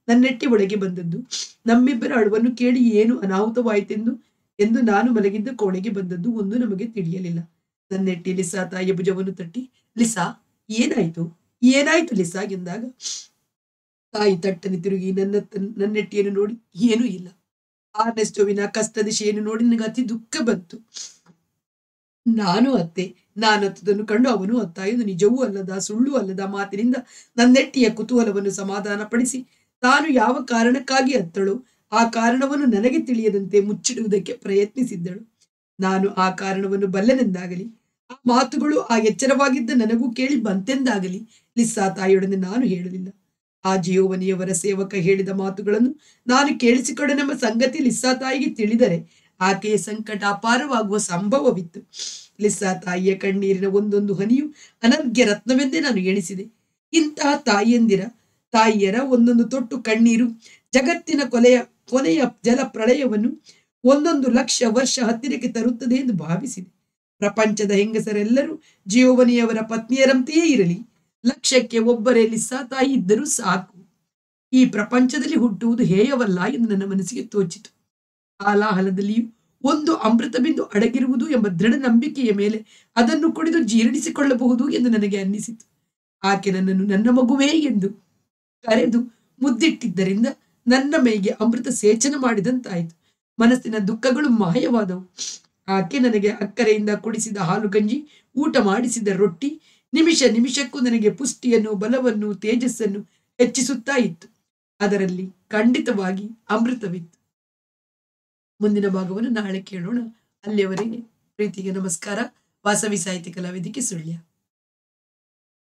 ನನ್ನೆಟ್ಟಿ ಒಳಗೆ ಬಂದದ್ದು ನಮ್ಮಿಬ್ಬರ ಅಳುವನ್ನು ಕೇಳಿ ಏನು ಅನಾಹುತವಾಯಿತೆಂದು ಎಂದು ನಾನು ಮಲಗಿದ್ದ ಕೋಣೆಗೆ ಬಂದದ್ದು ಒಂದು ನಮಗೆ ತಿಳಿಯಲಿಲ್ಲ ನನ್ನೆಟ್ಟಿ ಲಿಸಾ ತಾಯಿಯ ಭುಜವನ್ನು ತಟ್ಟಿ ಲಿಸಾ ಏನಾಯ್ತು ಏನಾಯ್ತು ಲಿಸಾ ಎಂದಾಗ ತಾಯಿ ತಟ್ಟನೆ ತಿರುಗಿ ನನ್ನ ನನ್ನೆಟ್ಟಿಯನ್ನು ನೋಡಿ ಏನೂ ಇಲ್ಲ ಆರ್ನೆಸ್ಟೋವಿನ ಕಷ್ಟ ದಿಶೆಯನ್ನು ನೋಡಿ ನನಗೆ ಅತಿ ದುಃಖ ಬಂತು ನಾನು ಅತ್ತೆ ನಾನು ಅತ್ತದನ್ನು ಕಂಡು ಅವನು ಅತ್ತ ಇದು ನಿಜವೂ ಅಲ್ಲದ ಸುಳ್ಳು ಅಲ್ಲದ ಮಾತಿನಿಂದ ನನ್ನೆಟ್ಟಿಯ ಕುತೂಹಲವನ್ನು ಸಮಾಧಾನಪಡಿಸಿ ತಾನು ಯಾವ ಕಾರಣಕ್ಕಾಗಿ ಅತ್ತಳು ಆ ಕಾರಣವನ್ನು ನನಗೆ ತಿಳಿಯದಂತೆ ಮುಚ್ಚಿಡುವುದಕ್ಕೆ ಪ್ರಯತ್ನಿಸಿದ್ದಳು ನಾನು ಆ ಕಾರಣವನ್ನು ಬಲ್ಲೆನೆಂದಾಗಲಿ ಆ ಮಾತುಗಳು ಆ ಎಚ್ಚರವಾಗಿದ್ದ ನನಗೂ ಕೇಳಿ ಬಂತೆಂದಾಗಲಿ ಲಿಸ್ಸಾ ತಾಯಿಯೊಡನೆ ನಾನು ಹೇಳಲಿಲ್ಲ ಆ ಜಿಯೋವನಿಯವರ ಸೇವಕ ಹೇಳಿದ ಮಾತುಗಳನ್ನು ನಾನು ಕೇಳಿಸಿಕೊಂಡೆನೆಂಬ ಸಂಗತಿ ಲಿಸ್ಸಾ ತಾಯಿಗೆ ತಿಳಿದರೆ ಆಕೆಯ ಸಂಕಟ ಅಪಾರವಾಗುವ ಸಂಭವವಿತ್ತು ಲಿಸ್ಸಾ ತಾಯಿಯ ಕಣ್ಣೀರಿನ ಒಂದೊಂದು ಹನಿಯು ಅನರ್ಘ್ಯ ರತ್ನವೆಂದೇ ನಾನು ಎಣಿಸಿದೆ ಇಂತಹ ತಾಯಿಯಂದಿರ ತಾಯಿಯರ ಒಂದೊಂದು ತೊಟ್ಟು ಕಣ್ಣೀರು ಜಗತ್ತಿನ ಕೊಲೆಯ ಕೊನೆಯ ಜಲ ಪ್ರಳಯವನ್ನು ಒಂದೊಂದು ಲಕ್ಷ ವರ್ಷ ಹತ್ತಿರಕ್ಕೆ ತರುತ್ತದೆ ಎಂದು ಭಾವಿಸಿದೆ ಪ್ರಪಂಚದ ಹೆಂಗಸರೆಲ್ಲರೂ ಜಿಯೋವನಿಯವರ ಪತ್ನಿಯರಂತೆಯೇ ಇರಲಿ ಲಕ್ಷಕ್ಕೆ ಒಬ್ಬರೇ ಲಿಸ್ಸಾ ತಾಯಿ ಇದ್ದರೂ ಸಾಕು ಈ ಪ್ರಪಂಚದಲ್ಲಿ ಹುಟ್ಟುವುದು ಹೇಯವಲ್ಲ ಎಂದು ನನ್ನ ಮನಸ್ಸಿಗೆ ತೋಚಿತು ಆಲಾಹಲದಲ್ಲಿಯೂ ಒಂದು ಅಮೃತ ಬಿಂದು ಅಡಗಿರುವುದು ಎಂಬ ದೃಢ ನಂಬಿಕೆಯ ಮೇಲೆ ಅದನ್ನು ಕುಡಿದು ಜೀರ್ಣಿಸಿಕೊಳ್ಳಬಹುದು ಎಂದು ನನಗೆ ಅನ್ನಿಸಿತು ಆಕೆ ನನ್ನನ್ನು ನನ್ನ ಮಗುವೇ ಎಂದು ಕರೆದು ಮುದ್ದಿಟ್ಟಿದ್ದರಿಂದ ನನ್ನ ಮೈಗೆ ಅಮೃತ ಸೇಚನ ಮಾಡಿದಂತಾಯಿತು ಮನಸ್ಸಿನ ದುಃಖಗಳು ಮಾಯವಾದವು ಆಕೆ ನನಗೆ ಅಕ್ಕರೆಯಿಂದ ಕುಡಿಸಿದ ಹಾಲು ಗಂಜಿ ಊಟ ಮಾಡಿಸಿದ ರೊಟ್ಟಿ ನಿಮಿಷ ನಿಮಿಷಕ್ಕೂ ನನಗೆ ಪುಷ್ಟಿಯನ್ನು ಬಲವನ್ನು ತೇಜಸ್ಸನ್ನು ಹೆಚ್ಚಿಸುತ್ತಾ ಇತ್ತು ಅದರಲ್ಲಿ ಖಂಡಿತವಾಗಿ ಅಮೃತವಿತ್ತು ಮುಂದಿನ ಭಾಗವನ್ನು ನಾಳೆ ಕೇಳೋಣ ಅಲ್ಲಿಯವರೆಗೆ ಪ್ರೀತಿಗೆ ನಮಸ್ಕಾರ ವಾಸವಿ ಸಾಹಿತ್ಯ ಕಲಾವಿದಿಕೆ ಸುಳ್ಯ